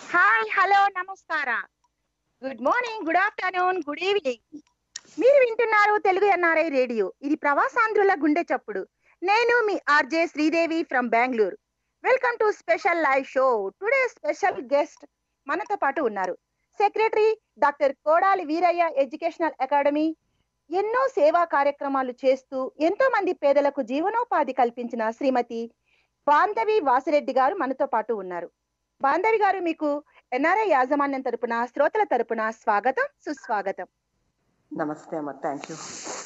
Hi hello నమస్కార good morning good afternoon good evening మీరు వింటున్నారు తెలుగు ఎన్ఆర్ఐ రేడియో ఇది ప్రవాసాంధ్రుల గుండె చప్పుడు నేను మీ RJ Sridevi from Bengaluru welcome to special live show today special guest మనతో పాటు ఉన్నారు secretary doctor Kodali Veeraiah educational academy ఎన్నో సేవా కార్యక్రమాలు చేస్తూ ఎంతో మంది పేదలకు జీవనోపాధి కల్పించిన శ్రీమతి బాంధవి వాసిరెడ్డి గారు మనతో పాటు ఉన్నారు బాంధవి గారు మీకు ఎన్ఆర్ఐ యాజమాన్యం తరపున శ్రోతల తరపున స్వాగతం సుస్వాగతం నమస్తే అమ్మ థ్యాంక్ యూ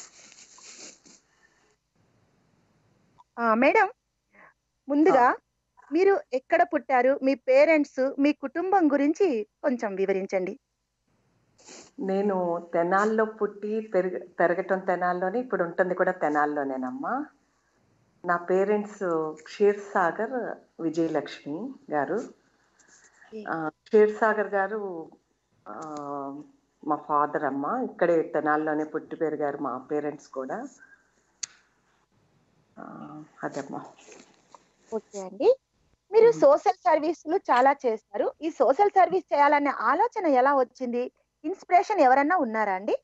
ఆ, మేడం ముందుగా మీరు ఎక్కడ పుట్టారు మీ పేరెంట్స్ మీ కుటుంబం గురించి కొంచెం వివరించండి నేను తెనాల్లో పుట్టి పెరుగ పెరగటం తెనాల్లోనే ఇప్పుడు ఉంటుంది కూడా తెనాల్లోనేనమ్మా నా పేరెంట్స్ క్షీర్ సాగర్ విజయలక్ష్మి గారు ఆ, క్షీర్ సాగర్ గారు ఆ, మా ఫాదర్ అమ్మ ఇక్కడే తెనాల్లోనే పుట్టి పెరిగారు మా పేరెంట్స్ కూడా ఆ, అదమ్మా ఓకే అండి మీరు సోషల్ సర్వీసులు చాలా చేస్తారు ఈ సోషల్ సర్వీస్ చేయాలనే ఆలోచన ఎలా వచ్చింది ఇన్స్పిరేషన్ ఎవరన్నా ఉన్నారా అండి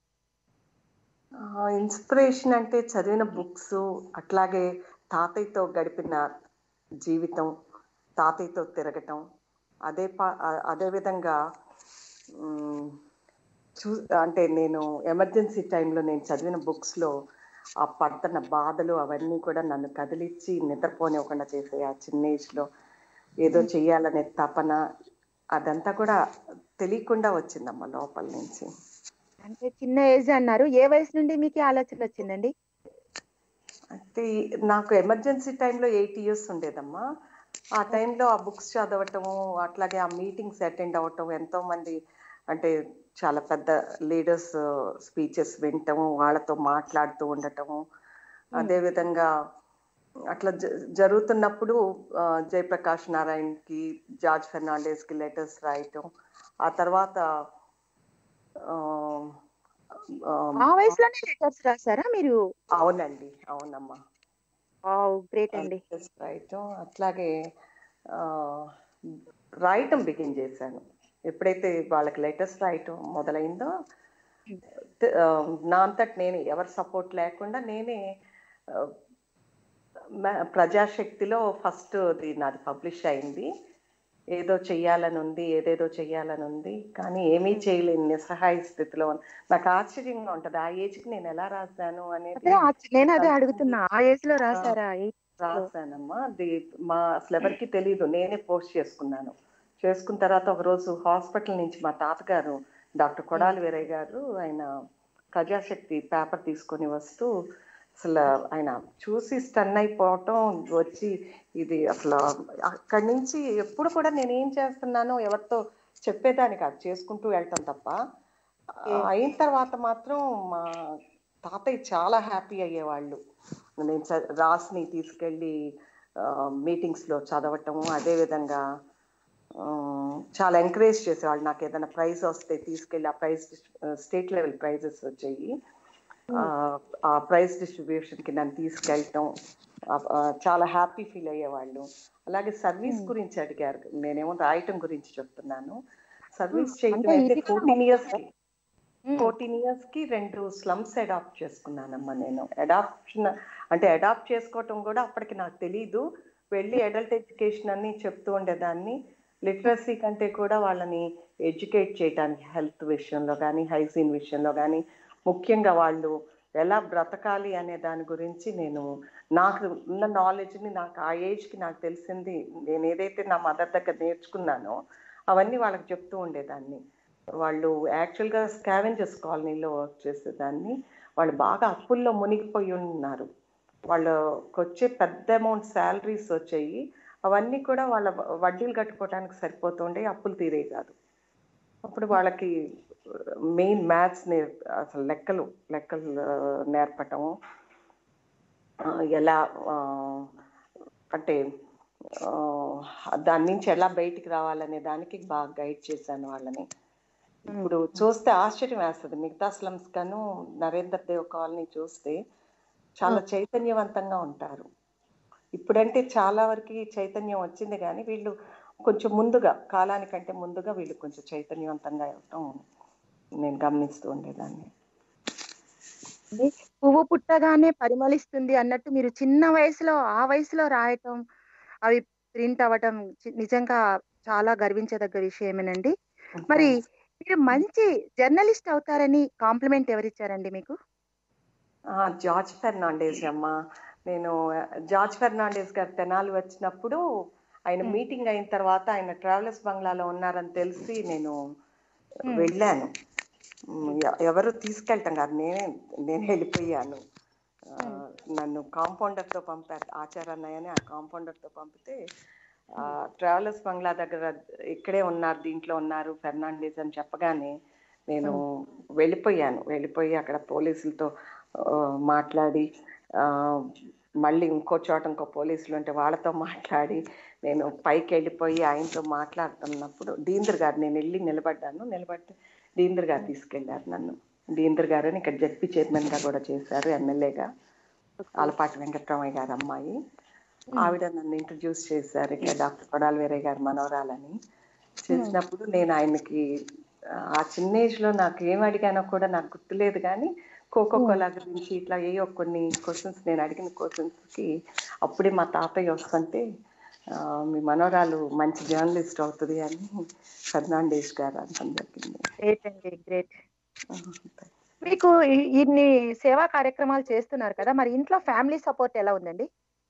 ఇన్స్పిరేషన్ అంటే చదివిన బుక్స్ అట్లాగే తాతయ్యతో గడిపిన జీవితం తాతయ్యతో తిరగటం అదే పా అ- అదే విధంగా మ్, చూ అంటే నేను ఎమర్జెన్సీ టైంలో నేను చదివిన బుక్స్లో ఆ పడుతున్న బాధలు అవన్నీ కూడా నన్ను కదిలిచ్చి నిద్రపోనివ్వకుండా చేసే ఆ చిన్న ఏజ్లో ఏదో చెయ్యాలనే తపన అదంతా కూడా తెలియకుండా వచ్చిందమ్మా లోపల నుంచి అంటే చిన్న ఏజ్ అన్నారు ఏ వయసు నుండి మీకు ఈ ఆలోచన వచ్చిందండి అంటే నాకు ఎమర్జెన్సీ టైంలో ఎయిట్ ఇయర్స్ ఉండేదమ్మా ఆ టైంలో ఆ బుక్స్ చదవటము అట్లాగే ఆ మీటింగ్స్ అటెండ్ అవ్వటం ఎంతో మంది అంటే చాలా పెద్ద లీడర్స్ స్పీచెస్ వినటము వాళ్ళతో మాట్లాడుతూ ఉండటము అదే విధంగా అట్లా జ- జరుగుతున్నప్పుడు ఆ, జయప్రకాష్ నారాయణ్కి జార్జ్ ఫెర్నాండెస్కి లెటర్స్ రాయటం ఆ తర్వాత ఆ, ఆ, ఆ వయసులోనే లెటర్స్ రాసారా మీరు అవునండి అవునమ్మా గ్రేట్ అండి Just రాయటం అట్లాగే ఆ, రాయటం బిగిన్ చేశాను ఎప్పుడైతే వాళ్ళకి లెటర్స్ రాయటం మొదలైందో త- ఆ, నా అంతట నేనే ఎవరి సపోర్ట్ లేకుండా నేనే ఆ, మ- ప్రజాశక్తిలో ఫస్ట్ నాది పబ్లిష్ అయింది ఏదో చెయ్యాలని ఉంది ఏదేదో చెయ్యాలని ఉంది కానీ ఏమీ చేయలేని నిస్సహాయ స్థితిలో ఉన్న- నాకు ఆశ్చర్యంగా ఉంటది ఆ ఏజ్కి నేను ఎలా రాశాను అనేది అదే ఆశ్చ- నేను అదే అడుగుతున్నా ఆ ఏజ్ లో రాసారా ఈ- రాశానమ్మా అది మా అసలు ఎవరికి తెలియదు నేనే పోస్ట్ చేసుకున్నాను చేసుకున్న తర్వాత ఒక రోజు హాస్పిటల్ నుంచి మా తాతగారు డాక్టర్ కొడాలి వీరయ్య గారు ఆయన ప్రజాశక్తి పేపర్ తీసుకొని వస్తూ అసలు ఆయన చూసి స్టన్ అయిపోవటం వచ్చి ఇది అసలు అక్కడి నుంచి ఎప్పుడు కూడా నేను ఏం చేస్తున్నానో ఎవరితో చెప్పేదాన్ని కాదు చేసుకుంటూ వెళ్తాం తప్ప ఆ, అయిన తర్వాత మాత్రం మా తాతయ్య చాలా హ్యాపీ అయ్యేవాళ్ళు నేను చ- రాసిని తీసుకెళ్ళి మీటింగ్స్ లో చదవటము అదే విధంగా ఆ, చాలా ఎంకరేజ్ చేసేవాళ్ళు నాకు ఏదైనా ప్రైజ్ వస్తే తీసుకెళ్ళి ఆ ప్రైజ్ స్టేట్ లెవెల్ ప్రైజెస్ వచ్చాయి ఆ, ఆ ప్రైజ్ డిస్ట్రిబ్యూషన్ కి నన్ను తీసుకెళ్ళటం ఆ, ఆ, చాలా హ్యాపీ ఫీల్ అయ్యేవాళ్ళు అలాగే సర్వీస్ గురించి అడిగారు నేనేమో రాయటం గురించి చెప్తున్నాను సర్వీస్ చేయటం అంటే అయితే ఇది కూడా ఫోర్టీన్ ఇయర్స్ కి మ్మ్. ఫోర్టీన్ ఇయర్స్ కి రెండు స్లమ్స్ అడాప్ట్ చేసుకున్నానమ్మా నేను అడాప్షన్ అంటే అడాప్ట్ చేసుకోవటం కూడా అప్పటికి నాకు తెలీదు వెళ్ళి అడల్ట్ ఎడ్యుకేషన్ అని చెప్తూ ఉండేదాన్ని లిటరసీ కంటే కూడా వాళ్ళని ఎడ్యుకేట్ చేయడానికి హెల్త్ విషయంలో కానీ హైజీన్ విషయంలో కానీ ముఖ్యంగా వాళ్ళు ఎలా బ్రతకాలి అనే దాని గురించి నేను నాకు ఉన్న నాలెడ్జ్ని నాకు ఆ ఏజ్కి నాకు తెలిసింది నేను ఏదైతే నా మదర్ దగ్గర నేర్చుకున్నానో అవన్నీ వాళ్ళకి చెప్తూ ఉండేదాన్ని వాళ్ళు యాక్చువల్గా స్కావెంజర్స్ కాలనీలో వర్క్ చేసేదాన్ని వాళ్ళు బాగా అప్పుల్లో మునిగిపోయి ఉన్నారు వాళ్ళకి వచ్చే పెద్ద అమౌంట్ శాలరీస్ వచ్చాయి అవన్నీ కూడా వాళ్ళ వడ్డీలు కట్టుకోవడానికి సరిపోతుండే అప్పులు తీరే కాదు అప్పుడు వాళ్ళకి మెయిన్ మ్యాథ్స్ నేర్ అసలు లెక్కలు లెక్కలు ఆ, నేర్పటం ఆ, ఎలా ఆ, అంటే ఆ, దాని నుంచి ఎలా బయటికి రావాలనే దానికి బాగా గైడ్ చేశాను వాళ్ళని ఇప్పుడు చూస్తే ఆశ్చర్యం వేస్తుంది మిగతా స్లమ్స్ గాను నరేందర్ దేవ్ కాలనీ చూస్తే చాలా చైతన్యవంతంగా ఉంటారు ఇప్పుడంటే చాలా వరకు చైతన్యం వచ్చింది కానీ వీళ్ళు కొంచెం ముందుగా కాలానికంటే ముందుగా వీళ్ళు కొంచెం చైతన్యవంతంగా అవటం నేను గమనిస్తూ ఉండేదాన్ని అంటే పువ్వు పుట్టగానే పరిమళిస్తుంది అన్నట్టు మీరు చిన్న వయసులో ఆ వయసులో రాయటం అవి ప్రింట్ అవ్వటం చి- నిజంగా చాలా గర్వించదగ్గ విషయమేనండి మరి మీరు మంచి జర్నలిస్ట్ అవుతారని కాంప్లిమెంట్ ఎవరిచ్చారండి మీకు ఆ, జార్జ్ ఫెర్నాండేస్ అమ్మ నేను జార్జ్ ఫెర్నాండేస్ గారు తెనాలి వచ్చినప్పుడు ఆయన Hmm. మీటింగ్ అయిన తర్వాత ఆయన ట్రావెలర్స్ బంగ్లాలో ఉన్నారని తెలిసి నేను Hmm. వెళ్ళాను ఉమ్, ఎ- ఎవరు తీసుకెళ్ళటం కాదు నేనే నేను వెళ్ళిపోయాను ఆ, Hmm. నన్ను కాంపౌండర్ తో పంపారు ఆచారన్నయ్య అని ఆ కాంపౌండర్ తో పంపితే ఆ, ట్రావెలర్స్ బంగ్లా దగ్గర ఇక్కడే ఉన్నారు దీంట్లో ఉన్నారు ఫెర్నాండేస్ అని చెప్పగానే నేను వెళ్ళిపోయాను వెళ్ళిపోయి అక్కడ పోలీసులతో ఆ, మాట్లాడి ఆ, మళ్ళీ ఇంకో చోట ఇంకో పోలీసులు ఉంటే వాళ్ళతో మాట్లాడి నేను పైకి వెళ్ళిపోయి ఆయనతో మాట్లాడుతున్నప్పుడు డీందర్ గారు నేను వెళ్ళి నిలబడ్డాను నిలబడితే డీందర్ గారు తీసుకెళ్లారు నన్ను డీందర్ గారు అని ఇక్కడ జడ్పీ చైర్మన్ గా కూడా చేశారు ఎమ్మెల్యేగా ఆలపాటి వెంకట్రామయ్య గారు అమ్మాయి ఆవిడ నన్ను ఇంట్రడ్యూస్ చేశారు ఇక్కడ డాక్టర్ కొడాలి వీరయ్య గారు మనవరాలని చేసినప్పుడు నేను ఆయనకి ఆ చిన్న ఏజ్ లో నాకు ఏం అడిగానో కూడా నాకు గుర్తులేదు కానీ కోకో కోలా గురించి ఇట్లా ఏయో కొన్ని క్వశ్చన్స్ నేను అడిగిన క్వశ్చన్స్ కి అప్పుడే మా తాతయ్య వస్తుంటే ఆ, మీ మనవరాలు మంచి జర్నలిస్ట్ అవుతుంది అని ఫెర్నాండేస్ గారు అనడం జరిగింది గ్రేట్ అండి గ్రేట్ మీకు ఇ- ఇన్ని సేవా కార్యక్రమాలు చేస్తున్నారు కదా మరి ఇంట్లో ఫ్యామిలీ సపోర్ట్ ఎలా ఉందండి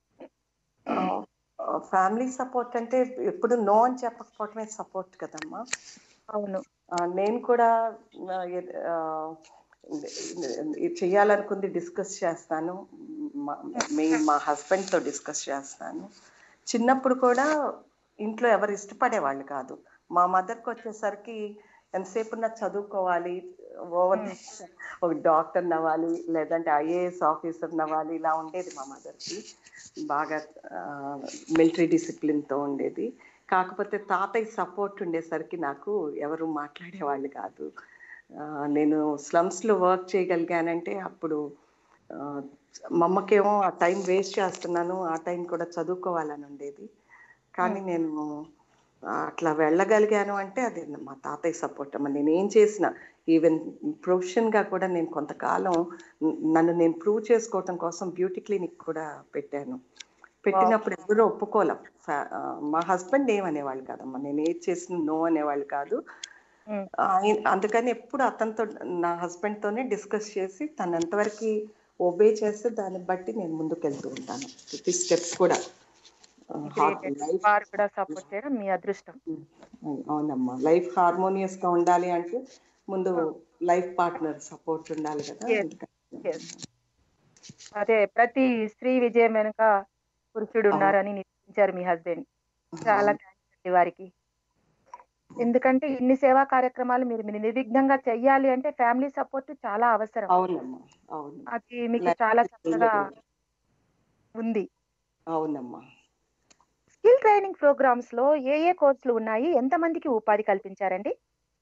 ఫ్యామిలీ సపోర్ట్ అంటే ఎప్పుడు నో అని చెప్పకపోవటమే సపోర్ట్ కదమ్మా అవును ఆ, నేను కూడా ఆ, ఎ- ఆ, ఇది చేయాలనుకుంది డిస్కస్ చేస్తాను మెయిన్ మా husband తో డిస్కస్ చేస్తాను చిన్నప్పుడు కూడా ఇంట్లో ఎవరు ఇష్టపడేవాళ్ళు కాదు మా మదర్కి వచ్చేసరికి ఎంతసేపు నా చదువుకోవాలి ఓవర్ ఒక డాక్టర్ అవ్వాలి లేదంటే ఐఏఎస్ ఆఫీసర్ అవ్వాలి ఇలా ఉండేది మా మదర్కి బాగా మిలిటరీ డిసిప్లిన్తో ఉండేది కాకపోతే తాతయ్య సపోర్ట్ ఉండేసరికి నాకు ఎవరు మాట్లాడేవాళ్ళు కాదు ఆ, నేను స్లమ్స్ లో వర్క్ చేయగలిగానంటే అప్పుడు ఆ, మా అమ్మకేమో ఆ టైం వేస్ట్ చేస్తున్నాను ఆ టైం కూడా చదువుకోవాలని ఉండేది కానీ నేను ఆ, అట్లా వెళ్ళగలిగాను అంటే అది మా తాతయ్య సపోర్ట్ అమ్మ నేను ఏం చేసిన ఈవెన్ ప్రొఫెషన్ గా కూడా నేను కొంతకాలం న- నన్ను నేను ప్రూవ్ చేసుకోవటం కోసం బ్యూటీ క్లినిక్ కూడా పెట్టాను పెట్టినప్పుడు ఎవరు ఒప్పుకోలే ఫా- ఆ, మా హస్బెండ్ ఏమనేవాళ్ళు కాదమ్మా నేను ఏది చేసిన నో అనేవాళ్ళు కాదు ఉమ్, ఆయన- అందుకని ఎప్పుడు అతనితో నా హస్బెండ్ తోనే డిస్కస్ చేసి తను ఎంతవరకు ఒబే చేస్తే దాన్ని బట్టి నేను ముందుకు వెళ్తూ ఉంటాను ప్రతి స్టెప్స్ కూడా ఆ, great అండి. లైఫ్ వారు కూడా సపోర్ట్ చేయడం మీ అదృష్టం అవునమ్మా లైఫ్ హార్మోనియస్ గా ఉండాలి అంటే ముందు లైఫ్ పార్ట్నర్ సపోర్ట్ ఉండాలి కదా Yes. అందుకని. Yes. అదే ప్రతి స్త్రీ విజయం వెనుక పురుషుడు ఉన్నారని నిరూపించారు మీ హస్బెండ్ చాలా థ్యాంక్స్ అండి వారికి ఎందుకంటే ఇన్ని సేవా కార్యక్రమాలు మీరు మీరు నిర్విఘ్నంగా చెయ్యాలి అంటే ఫ్యామిలీ సపోర్ట్ చాలా అవసరం అవునమ్మా అవును అది మీకు చాలా చక్కగా ఉంది అవునమ్మా స్కిల్ ట్రైనింగ్ ప్రోగ్రామ్స్ లో ఏ ఏ కోర్సులు ఉన్నాయి ఎంత మందికి ఉపాధి కల్పించారండి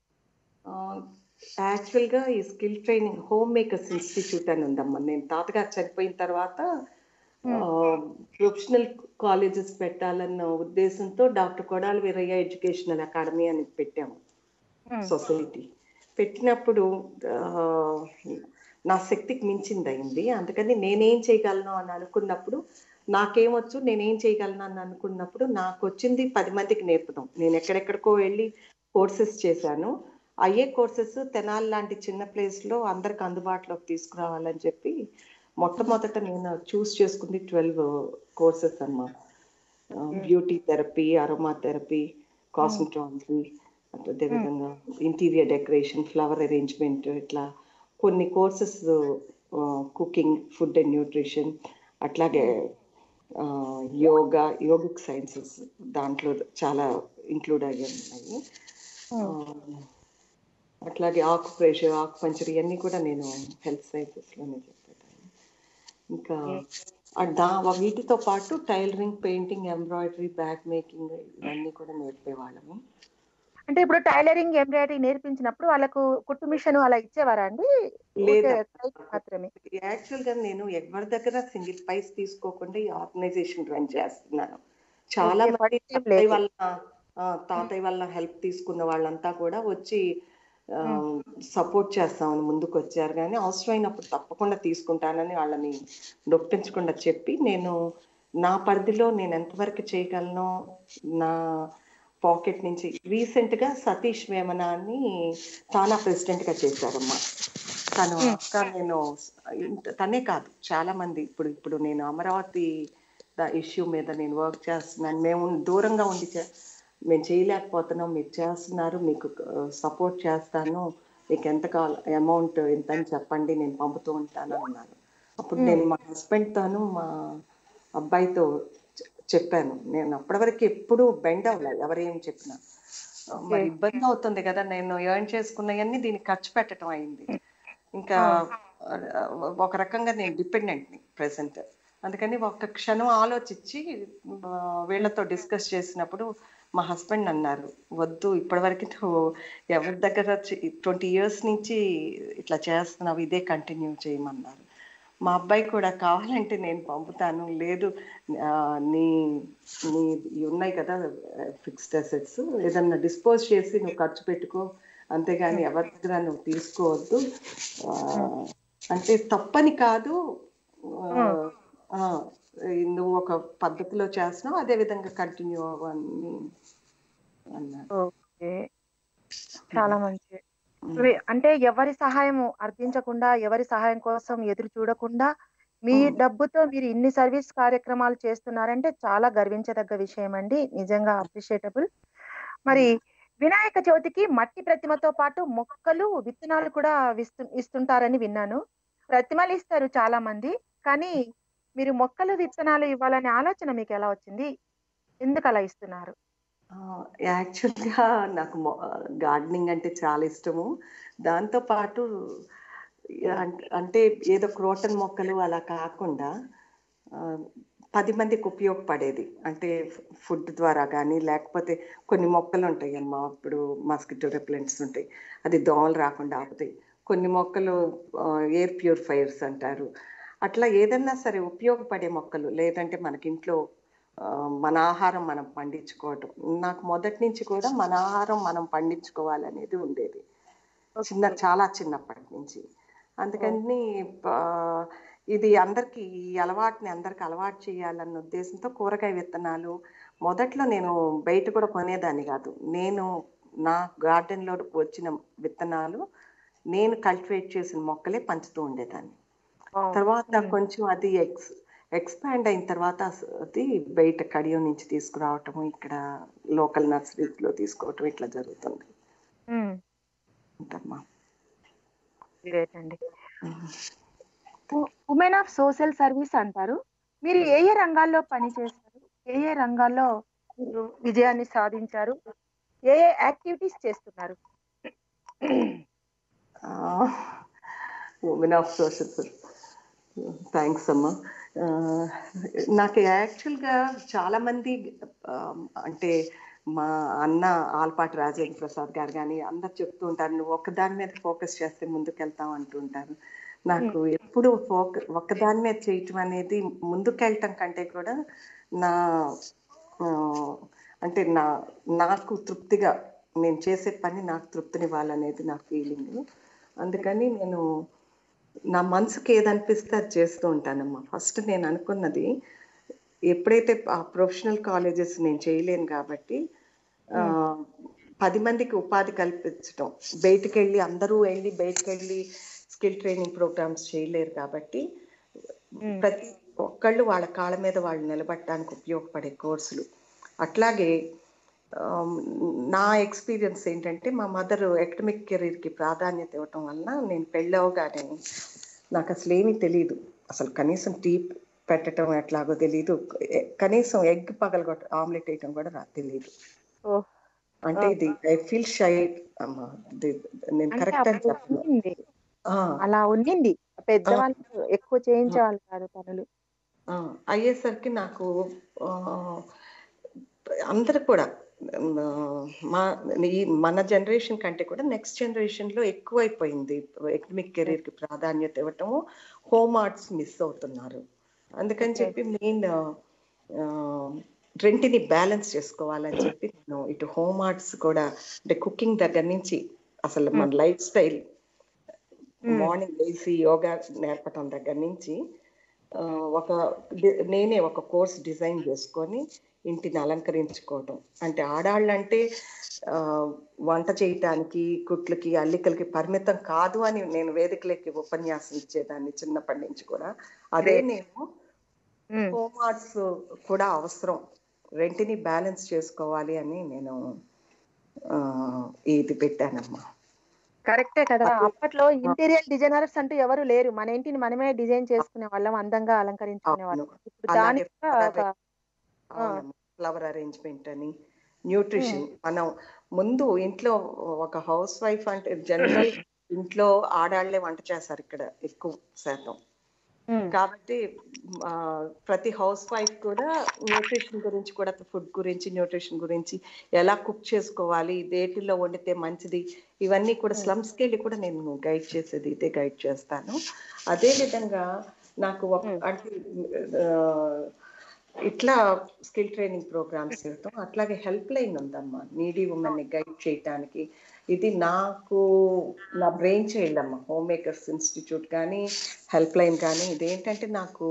యాక్చువల్ గా ఈ skill training home makers institute అని ఉందమ్మా నేను తాతగారు చనిపోయిన తర్వాత ప్రొఫెషనల్ కాలేజెస్ పెట్టాలన్న ఉద్దేశంతో doctor Kodali Veeraiah educational academy అని పెట్టాము Hmm. సొసైటీ పెట్టినప్పుడు ఆ, నా శక్తికి మించింది అయింది అందుకని నేనేం చేయగలను అని అనుకున్నప్పుడు నాకేమొచ్చు నేనేం చేయగలను అని అనుకున్నప్పుడు నాకు వచ్చింది పది మందికి నేర్పుదాం నేను ఎక్కడెక్కడికో వెళ్ళి కోర్సెస్ చేశాను అయ్యే కోర్సెస్ తెనాలి లాంటి చిన్న ప్లేస్ లో అందరికి అందుబాటులోకి తీసుకురావాలని చెప్పి మొట్టమొదట నేను చూస్ చేసుకుంది ట్వెల్వ్ కోర్సెస్ అన్నమాట beauty therapy aroma therapy cosmetology అదేవిధంగా ఇంటీరియర్ డెకరేషన్ ఫ్లవర్ అరేంజ్మెంట్ ఇట్లా కొన్ని courses cooking food and nutrition అట్లాగే యోగా యోగిక్ సైన్సెస్ దాంట్లో చాలా ఇంక్లూడ్ అయ్యి ఉన్నాయి ఆ, అట్లాగే ఆకు ప్రెషర్ ఆకు పంచర్ ఇవన్నీ కూడా నేను హెల్త్ సైన్సెస్ లోనే చెప్పేదాన్ని ఇంకా ఆ దా వీటితో పాటు tailoring painting embroidery bag making ఇవన్నీ కూడా నేర్పేవాళ్ళము అంటే ఇప్పుడు టైలరింగ్ ఎంబ్రాయిడరీ నేర్పించినప్పుడు వాళ్ళకు కుట్టు మిషన్ అలా ఇచ్చేవారా అండి లేదా. ఊరికే type మాత్రమే యాక్చువల్ గా నేను ఎవరి దగ్గర సింగిల్ పైస్ తీసుకోకుండా ఈ ఆర్గనైజేషన్ రన్ చేస్తున్నాను చాలా Okay, మంది first time అబ్బాయి లేదు. వాళ్ళ ఆ, తాతయ్య వల్ల హెల్ప్ తీసుకున్న వాళ్ళంతా కూడా వచ్చి సపోర్ట్ చేస్తామని ముందుకు వచ్చారు కానీ అవసరమైనప్పుడు తప్పకుండా తీసుకుంటానని వాళ్ళని నొప్పించకుండా చెప్పి నేను నా పరిధిలో నేను ఎంతవరకు చేయగలను నా పాకెట్ నుంచి రీసెంట్ గా సతీష్ వేమన అని తానా ప్రెసిడెంట్ గా చేశారమ్మా తను అక్క నేను ఇంత- తనే కాదు చాలా మంది ఇప్పుడు ఇప్పుడు నేను అమరావతి ఇష్యూ మీద నేను వర్క్ చేస్తున్నాను మేము దూరంగా ఉండి చే- మేము చేయలేకపోతున్నాం మీరు చేస్తున్నారు మీకు సపోర్ట్ చేస్తాను మీకు ఎంత కావాలి అమౌంట్ ఎంత అని చెప్పండి నేను పంపుతూ ఉంటాను అన్నారు అప్పుడు నేను మా హస్బెండ్ తోను మా అబ్బాయితో చె- చెప్పాను నేను అప్పటి వరకు ఎప్పుడు బెండ్ అవ్వలేదు ఎవరేం చెప్పినా మరి ఇబ్బంది అవుతుంది కదా నేను ఎర్న్ చేసుకున్నవన్నీ దీనికి ఖర్చు పెట్టడం అయింది ఇంకా ఆ, ఒక రకంగా నేను డిపెండెంట్ ని ప్రెసెంట్ అందుకని ఒక క్షణం ఆలోచించి ఆ, వీళ్ళతో డిస్కస్ చేసినప్పుడు మా హస్బెండ్ అన్నారు వద్దు ఇప్పటివరకు నువ్వు ఎవరి దగ్గర ట్వంటీ ఇయర్స్ నుంచి ఇట్లా చేస్తున్నావు ఇదే కంటిన్యూ చేయమన్నారు మా అబ్బాయి కూడా కావాలంటే నేను పంపుతాను లేదు ఆ, నీ నీ ఇవి ఉన్నాయి కదా ఫిక్స్డ్ అసెట్స్ ఏదన్నా డిస్పోజ్ చేసి నువ్వు ఖర్చు పెట్టుకో అంతేగాని ఎవరి దగ్గర నువ్వు తీసుకోవద్దు ఆ, అంటే తప్పని కాదు ఆ, ఆ, నువ్వు ఒక పద్ధతిలో చేస్తున్నావు అదే విధంగా కంటిన్యూ అవ్వని అన్నారు ఓకే చాలా మంచి ఇవి- అంటే ఎవరి సహాయం అర్థించకుండా ఎవరి సహాయం కోసం ఎదురు చూడకుండా మీ Mm. డబ్బుతో మీరు ఇన్ని సర్వీస్ కార్యక్రమాలు చేస్తున్నారంటే చాలా గర్వించదగ్గ విషయం అండి నిజంగా అప్రిషియేటబుల్ మరి వినాయక చవితికి మట్టి ప్రతిమతో పాటు మొక్కలు విత్తనాలు కూడా విస్తు ఇస్తుంటారని విన్నాను ప్రతిమలు ఇస్తారు చాలా మంది కానీ మీరు మొక్కలు విత్తనాలు ఇవ్వాలనే ఆలోచన మీకు ఎలా వచ్చింది ఎందుకు అలా ఇస్తున్నారు యాక్చువల్గా నాకు గార్డెనింగ్ అంటే చాలా ఇష్టము దాంతో పాటు అం- అంటే ఏదో క్రోటన్ మొక్కలు అలా కాకుండా ఆ, పది మందికి ఉపయోగపడేది అంటే ఫుడ్ ద్వారా కానీ లేకపోతే కొన్ని మొక్కలు ఉంటాయి అమ్మా ఇప్పుడు మస్కిటో రెప్లెంట్స్ ఉంటాయి అది దోమలు రాకుండా ఆపుతాయి కొన్ని మొక్కలు ఎయిర్ ప్యూరిఫైయర్స్ అంటారు అట్లా ఏదన్నా సరే ఉపయోగపడే మొక్కలు లేదంటే మనకి ఇంట్లో ఆ, మన ఆహారం మనం పండించుకోవటం నాకు మొదటి నుంచి కూడా మన ఆహారం మనం పండించుకోవాలనేది ఉండేది చిన్న చాలా చిన్నప్పటి నుంచి అందుకని ఆ, ఇది అందరికి ఈ అలవాటుని అందరికి అలవాటు చేయాలన్న ఉద్దేశంతో కూరగాయ విత్తనాలు మొదట్లో నేను బయట కూడా కొనేదాన్ని కాదు నేను నా garden లో వచ్చిన విత్తనాలు నేను కల్టివేట్ చేసిన మొక్కలే పంచుతూ ఉండేదాన్ని తర్వాత కొంచెం అది ఎక్స్ ఎక్స్పాండ్ అయిన తర్వాత అస- అది బయట కడియం నుంచి తీసుకురావటం ఇక్కడ లోకల్ నర్సరీస్ లో తీసుకోవటం ఇట్లా జరుగుతుంది ఉంటమ్మా. గ్రేట్ అండి ఉమెన్ ఆఫ్ సోషల్ సర్వీస్ అంటారు మీరు ఏ ఏ రంగాల్లో పనిచేస్తారు ఏ ఏ రంగాల్లో మీరు విజయాన్ని సాధించారు ఏ ఏ యాక్టివిటీస్ చేస్తున్నారు ఉమెన్ ఆఫ్ సోషల్ థ్యాంక్స్ అమ్మా ఆ, నాకు యాక్చువల్గా చాలా మంది ఆ, అంటే మా అన్న ఆల్పాటి రాజేంద్ర ప్రసాద్ గారు కానీ అందరు చెప్తూ ఉంటారు నువ్వు ఒకదాని మీద ఫోకస్ చేస్తే ముందుకెళ్తాం అంటూ ఉంటారు నాకు ఎప్పుడు ఫోక ఒక్కదాని మీద చేయటం అనేది ముందుకెళ్ళటం కంటే కూడా నా ఆ, అంటే నా నాకు తృప్తిగా నేను చేసే పని నాకు తృప్తినివ్వాలనేది నా ఫీలింగ్ అందుకని నేను నా మనసుకి ఏదనిపిస్తే అది చేస్తూ ఉంటానమ్మా ఫస్ట్ నేను అనుకున్నది ఎప్పుడైతే ఆ ప్రొఫెషనల్ కాలేజెస్ నేను చేయలేను కాబట్టి ఆ, పది మందికి ఉపాధి కల్పించడం బయటికి వెళ్ళి అందరూ వెళ్ళి బయటికి వెళ్ళి స్కిల్ ట్రైనింగ్ ప్రోగ్రామ్స్ చేయలేరు కాబట్టి ప్రతి ఒక్కళ్ళు వాళ్ళ కాళ్ళ మీద వాళ్ళు నిలబడటానికి ఉపయోగపడే కోర్సులు అట్లాగే ఆమ్, నా ఎక్స్పీరియన్స్ ఏంటంటే మా మదర్ అకాడమిక్ కెరీర్కి ప్రాధాన్యత ఇవ్వటం వలన నేను పెళ్ళవగానే నాకు అసలు ఏమీ తెలియదు అసలు కనీసం టీ పెట్టడం ఎట్లాగో తెలియదు ఎ- కనీసం ఎగ్ పగలగొట్ట ఆమ్లెట్ వేయటం కూడా నాకు తెలియదు ఓ అంటే ఇది ఐ ఫీల్ షై అమ్మా ఇది- నేను అంటే కరెక్ట్ అని అప్పుడు చెప్పను ఉన్నింది. ఆ, అలా ఉన్నింది పెద్దవాళ్ళు ఎక్కువ చేయించేవాళ్ళు కాదు పనులు ఆ, అయ్యేసరికి నాకు ఆ, అందరు కూడా ఆ, మా ఈ మన జనరేషన్ కంటే కూడా నెక్స్ట్ జనరేషన్ లో ఎక్కువైపోయింది ఎకడమిక్ కెరీర్ కి ప్రాధాన్యత ఇవ్వటము హోమ్ ఆర్ట్స్ మిస్ అవుతున్నారు అందుకని చెప్పి మెయిన్ రెంటిని బ్యాలెన్స్ చేసుకోవాలని చెప్పి నేను ఇటు హోమ్ ఆర్ట్స్ కూడా అంటే కుకింగ్ దగ్గర నుంచి అసలు మన లైఫ్ స్టైల్ మార్నింగ్ లేచి యోగా నేర్పటం దగ్గర నుంచి ఆ, ఒక డి- నేనే ఒక కోర్స్ డిజైన్ చేసుకొని ఇంటిని అలంకరించుకోవటం అంటే ఆడాళ్ళంటే ఆ, వంట చేయటానికి కుట్లకి అల్లికలకి పరిమితం కాదు అని నేను వేదికలకి ఉపన్యాసం ఇచ్చేదాన్ని చిన్నప్పటి నుంచి కూడా అదే నేను ఉమ్, హోమ్ ఆర్ట్స్ కూడా అవసరం రెంటిని బ్యాలెన్స్ చేసుకోవాలి అని నేను ఆ, ఇది పెట్టానమ్మా కరెక్టే కదా అప్పట్లో ఇంటీరియర్ డిజైనర్స్ అంటూ ఎవరు లేరు మన ఇంటిని మనమే డిజైన్ చేసుకునే వాళ్ళం అందంగా అలంకరించుకునే వాళ్ళం ఇప్పుడు అలాగే దానికి కూడా ఒక అవునమ్మా ఫ్లవర్ అరేంజ్మెంట్ అని న్యూట్రిషన్ మనం ముందు ఇంట్లో ఒక హౌస్ వైఫ్ అంటే జనరల్ ఇంట్లో ఆడాళ్లే వంట చేస్తారు ఇక్కడ ఎక్కువ శాతం ఉమ్, కాబట్టి ఆ, ప్రతి హౌస్ వైఫ్ కూడా న్యూట్రిషన్ గురించి కూడా ఫుడ్ గురించి న్యూట్రిషన్ గురించి ఎలా కుక్ చేసుకోవాలి దేటిలో వండితే మంచిది ఇవన్నీ కూడా స్లమ్స్ కి వెళ్ళి కూడా నేను గైడ్ చేసేది ఇదే గైడ్ చేస్తాను అదే విధంగా నాకు ఒక అంటే ఆ, ఇట్లా స్కిల్ ట్రైనింగ్ ప్రోగ్రామ్స్ చేయటం అట్లాగే హెల్ప్ లైన్ ఉందమ్మా నీడీ ఉమెన్ ని గైడ్ చేయటానికి ఇది నాకు నా బ్రెయిన్ చైల్డ్ అమ్మా హోమ్ మేకర్స్ ఇన్స్టిట్యూట్ కానీ హెల్ప్ లైన్ కానీ ఇదేంటంటే నాకు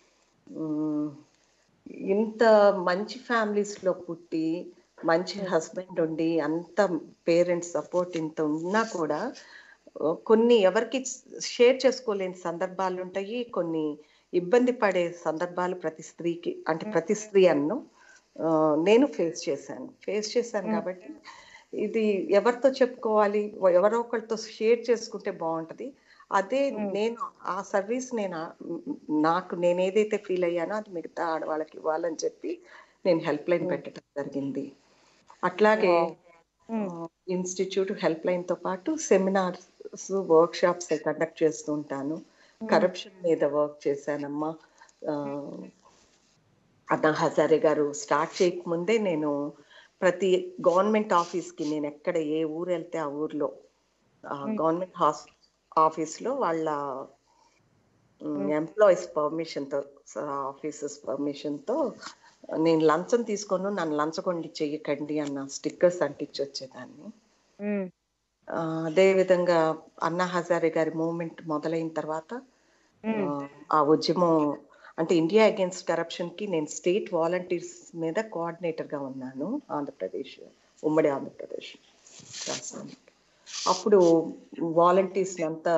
మ్, ఇంత మంచి families లో పుట్టి మంచి హస్బెండ్ ఉండి అంత పేరెంట్స్ సపోర్ట్ ఇంత ఉన్నా కూడా ఆ, కొన్ని ఎవరికి షేర్ చేసుకోలేని సందర్భాలు ఉంటాయి కొన్ని ఇబ్బంది పడే సందర్భాలు ప్రతి స్త్రీకి అంటే ప్రతి స్త్రీ అన్ను ఆ, నేను ఫేస్ చేశాను ఫేస్ చేశాను కాబట్టి ఇది ఎవరితో చెప్పుకోవాలి ఎవరో ఒకరితో షేర్ చేసుకుంటే బాగుంటది అదే నేను ఆ సర్వీస్ నేను ఆ- నాకు నేను ఏదైతే ఫీల్ అయ్యానో అది మిగతా ఆడవాళ్ళకి ఇవ్వాలని చెప్పి నేను హెల్ప్ లైన్ పెట్టడం జరిగింది అట్లాగే ఇన్స్టిట్యూట్ హెల్ప్ లైన్ తో పాటు సెమినార్స్ వర్క్ షాప్స్ కండక్ట్ చేస్తూ ఉంటాను కరప్షన్ మీద వర్క్ చేశానమ్మా ఆ, అన్నా హజారే గారు స్టార్ట్ చేయకముందే నేను ప్రతి గవర్నమెంట్ ఆఫీస్ కి నేను ఎక్కడ ఏ ఊరు వెళ్తే ఆ ఊర్లో గవర్నమెంట్ హాస్ ఆఫీస్ లో వాళ్ళ ఎంప్లాయీస్ పర్మిషన్ తో ఆఫీసెస్ పర్మిషన్ తో నేను లంచం తీసుకొని నన్ను లంచగొండి చెయ్యకండి అన్న స్టిక్కర్స్ అంటించి వచ్చేదాన్ని ఉమ్, ఆ, అదే విధంగా అన్నా హజారే గారి మూవ్మెంట్ మొదలైన తర్వాత ఆ, ఆ ఉద్యమం అంటే ఇండియా అగేన్స్ట్ కరప్షన్ కి నేను స్టేట్ వాలంటీర్స్ మీద కోఆర్డినేటర్ గా ఉన్నాను ఆంధ్రప్రదేశ్ ఉమ్మడి ఆంధ్రప్రదేశ్ రాష్ట్రానికి అప్పుడు వాలంటీర్స్ అంతా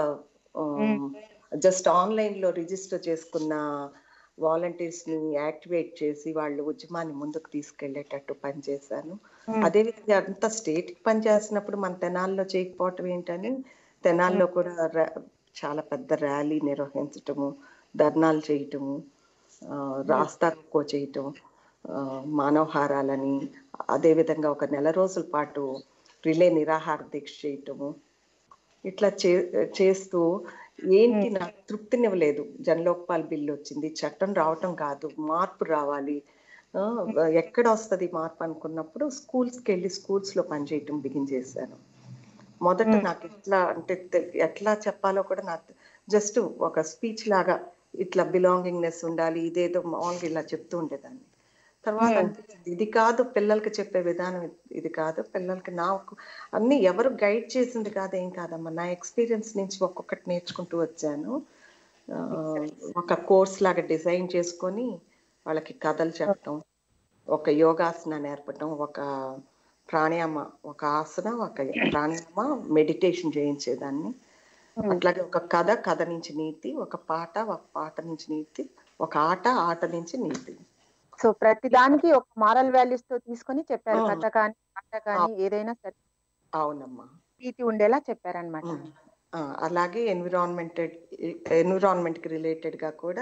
జస్ట్ ఆన్లైన్ లో రిజిస్టర్ చేసుకున్న వాలంటీర్స్ ని యాక్టివేట్ చేసి వాళ్ళు ఉద్యమాన్ని ముందుకు తీసుకెళ్లేటట్టు పనిచేశాను అదే విధంగా అంతా స్టేట్ కి పనిచేస్తున్నప్పుడు మన తెనాల్లో చేయకపోవటం ఏంటని తెనాల్లో కూడా రా- చాలా పెద్ద ర్యాలీ నిర్వహించటము ధర్నాలు చేయటము ఆ, రాస్తా రోకో చేయటం ఆ, మానవహారాలని అదే విధంగా ఒక నెల రోజుల పాటు రిలే నిరాహార దీక్ష చేయటము ఇట్లా చే చేస్తూ ఏంటి నాకు తృప్తినివ్వలేదు జనలోక్పాల్ బిల్లు వచ్చింది చట్టం రావటం కాదు మార్పు రావాలి ఆ, ఎక్కడ వస్తది మార్పు అనుకున్నప్పుడు స్కూల్స్కి వెళ్ళి schools లో పనిచేయటం బిగిన్ చేశాను మొదట నాకు ఎట్లా అంటే తె- ఎట్లా చెప్పాలో కూడా నాకు జస్ట్ ఒక స్పీచ్ లాగా ఇట్లా బిలాంగింగ్నెస్ ఉండాలి ఇదేదో మామూలుగా ఇలా చెప్తూ ఉండేదాన్ని తర్వాత అనిపించింది ఇది కాదు పిల్లలకి చెప్పే విధానం ఇది- ఇది కాదు పిల్లలకి నాకు అన్ని ఎవరు గైడ్ చేసింది కాదు ఏం కాదమ్మా నా ఎక్స్పీరియన్స్ నుంచి ఒక్కొక్కటి నేర్చుకుంటూ వచ్చాను ఆ, ఒక కోర్స్ లాగా డిజైన్ చేసుకొని వాళ్ళకి కథలు చెప్పటం ఒక యోగాసన నేర్పటం ఒక ప్రాణాయామ ఒక ఆసన ఒక ప్రాణాయామ మెడిటేషన్ చేయించేదాన్ని అట్లాగే ఒక కథ కథ నుంచి నీతి ఒక పాట ఒక పాట నుంచి నీతి ఒక ఆట ఆట నుంచి నీతి సో ప్రతి దానికి ఒక మారల్ వాల్యూస్ తో తీసుకొని చెప్పారు ఆ. కథ కానీ పాట కానీ ఏదైనా సరే అవునమ్మా నీతి ఉండేలా చెప్పారనమాట ఉమ్. ఆ, అలాగే ఎన్విరాన్మెంట్ ఎన్విరాన్మెంట్ కి రిలేటెడ్ గా కూడా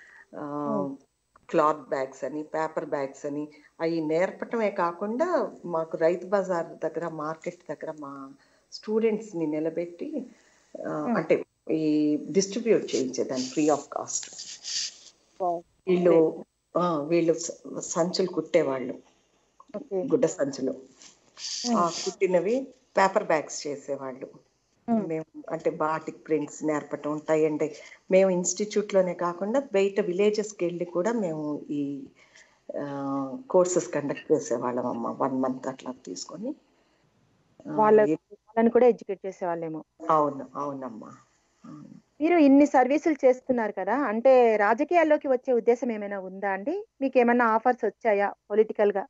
క్లాత్ బ్యాగ్స్ అని పేపర్ బ్యాగ్స్ అని అవి నేర్పటమే కాకుండా మాకు రైతు బజార్ దగ్గర మార్కెట్ దగ్గర మా స్టూడెంట్స్ ని నిలబెట్టి ఆ, అంటే ఈ డిస్ట్రిబ్యూట్ చేయించేదాన్ని ఫ్రీ ఆఫ్ కాస్ట్ వీళ్ళు ఆ, వీళ్ళు స- సంచులు కుట్టేవాళ్ళు ఓకే గుడ్డ సంచులు ఆ కుట్టినవి పేపర్ బ్యాగ్స్ చేసేవాళ్ళు మేము అంటే బాటిక్ ప్రింట్స్ నేర్పటం టై అండ్ మేము ఇన్స్టిట్యూట్ లోనే కాకుండా బయట విలేజెస్ కి వెళ్ళి కూడా మేము ఈ కోర్సెస్ కండక్ట్ చేసేవాళ్ళం అమ్మ వన్ మంత్ అట్లా తీసుకొని ఆ, వాళ్ళ ఏ- వాళ్ళని కూడా ఎడ్యుకేట్ చేసేవాళ్ళేమో అవును అవునమ్మా అవును. మీరు ఇన్ని సర్వీసులు చేస్తున్నారు కదా అంటే రాజకీయాల్లోకి వచ్చే ఉద్దేశం ఏమైనా ఉందా అండి మీకు ఏమైనా ఆఫర్స్ వచ్చాయా పొలిటికల్ గా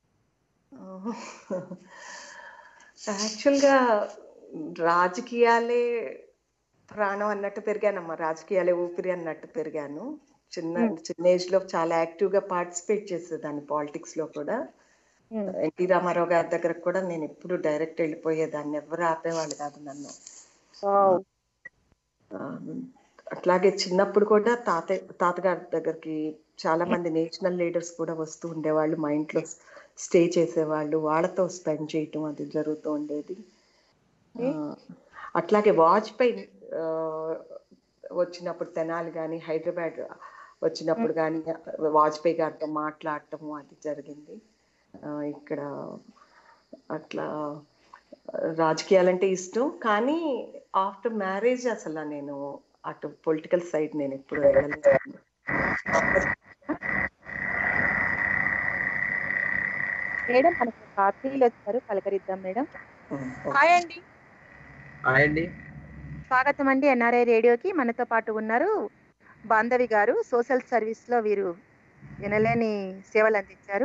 యాక్చువల్గా రాజకీయాలే ప్రాణం అన్నట్టు పెరిగానమ్మా రాజకీయాలే ఊపిరి అన్నట్టు పెరిగాను చిన్న Hmm. చిన్న ఏజ్ లో చాలా యాక్టివ్ గా పార్టిసిపేట్ చేసేదాన్ని పాలిటిక్స్ లో కూడా ఉమ్, ఎన్టీ రామారావు గారి దగ్గర కూడా నేను ఎప్పుడు డైరెక్ట్ వెళ్ళిపోయేదాన్ని ఎవరు ఆపేవాళ్ళు కాదు నన్ను వావ్. ఆ, అట్లాగే చిన్నప్పుడు కూడా తాతయ్య తాతగారి దగ్గరికి చాలా మంది నేషనల్ లీడర్స్ కూడా వస్తూ ఉండేవాళ్ళు మా ఇంట్లో స్టే చేసేవాళ్ళు వాళ్ళతో స్పెండ్ చేయటం అది జరుగుతూ ఉండేది ఆ, అట్లాగే వాజ్పేయి ఆ, వచ్చినప్పుడు తెనాలి కానీ హైదరాబాద్ వచ్చినప్పుడు కానీ వాజ్పేయి గారితో మాట్లాడటం అది జరిగింది ఆ, ఇక్కడ అట్లా రాజకీయాలంటే ఇష్టం కానీ ఆఫ్టర్ మ్యారేజ్ అసలు నేను అటు పొలిటికల్ సైడ్ నేను ఎప్పుడు వెళ్ళలేదు మేడం మనకు ఒక ఆత్మీయులు వచ్చారు పలకరిద్దాం మేడం హాయ్ అండి హాయ్ అండి స్వాగతం అండి ఎన్ఆర్ఐ రేడియోకి మనతో పాటు ఉన్నారు బాంధవి గారు సోషల్ సర్వీస్ లో వీరు వినలేని సేవలు అందించారు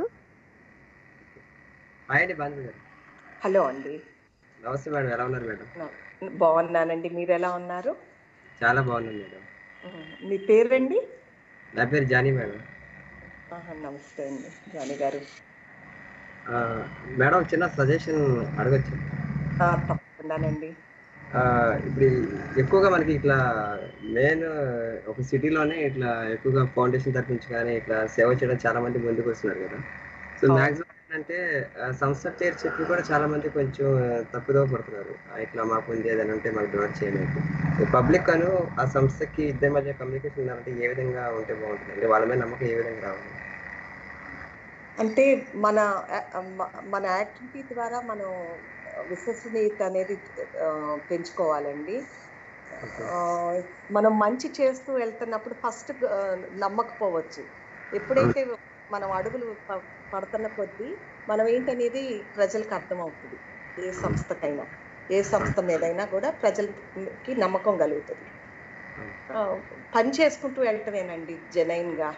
హాయ్ అండి బాంధవి గారు హలో అండి నమస్తే మేడం ఎలా ఉన్నారు మేడం బాగున్నానండి మీరు ఎలా ఉన్నారు చాలా బాగున్నాను మేడం మీ పేరండి నా పేరు జానీ మేడం ఆహా, నమస్తే అండి జాని గారు ఆ, మేడం చిన్న సజెషన్ అడగచ్చు ఆ, తప్పకుండానండి ఆ, ఇప్పుడు ఈ- ఎక్కువగా మనకి ఇట్లా మెయిన్ ఒక సిటీలోనే ఇట్లా ఎక్కువగా ఫౌండేషన్ తరఫు నుంచి కానీ ఇట్లా సేవ చేయడం చాలా మంది ముందుకు వస్తున్నారు కదా సో అవును. మాక్సిమం ఏంటంటే ఆ, సంస్థ పేరు చెప్పి కూడా చాలా మంది కొంచెం తప్పుదో పడుతున్నారు ఆ, ఇట్లా మాకు ఉంది ఏదైనా ఉంటే మాకు డొనేట్ చేయడానికి పబ్లిక్ అను ఆ సంస్థకి ఇద్దరి మధ్య కమ్యూనికేషన్ ఉండాలంటే ఏ విధంగా ఉంటే బాగుంటుంది అంటే వాళ్ళ మీద నమ్మకం ఏ విధంగా రావాలి అంటే మన ఆ, మ- మన యాక్టివిటీ ద్వారా మనం విశ్వసనీయత అనేది ఆ, పెంచుకోవాలండి ఆ, మనం మంచి చేస్తూ వెళ్తున్నప్పుడు ఫస్ట్ నమ్మకపోవచ్చు ఎప్పుడైతే మనం అడుగులు ప- పడుతున్న కొద్దీ మనం ఏంటనేది ప్రజలకు అర్థమవుతుంది ఏ సంస్థకైనా ఏ సంస్థ మీదైనా కూడా ప్రజలకి నమ్మకం కలుగుతుంది ఆ, పని చేసుకుంటూ వెళ్ళటమేనండి జెనైన్ గా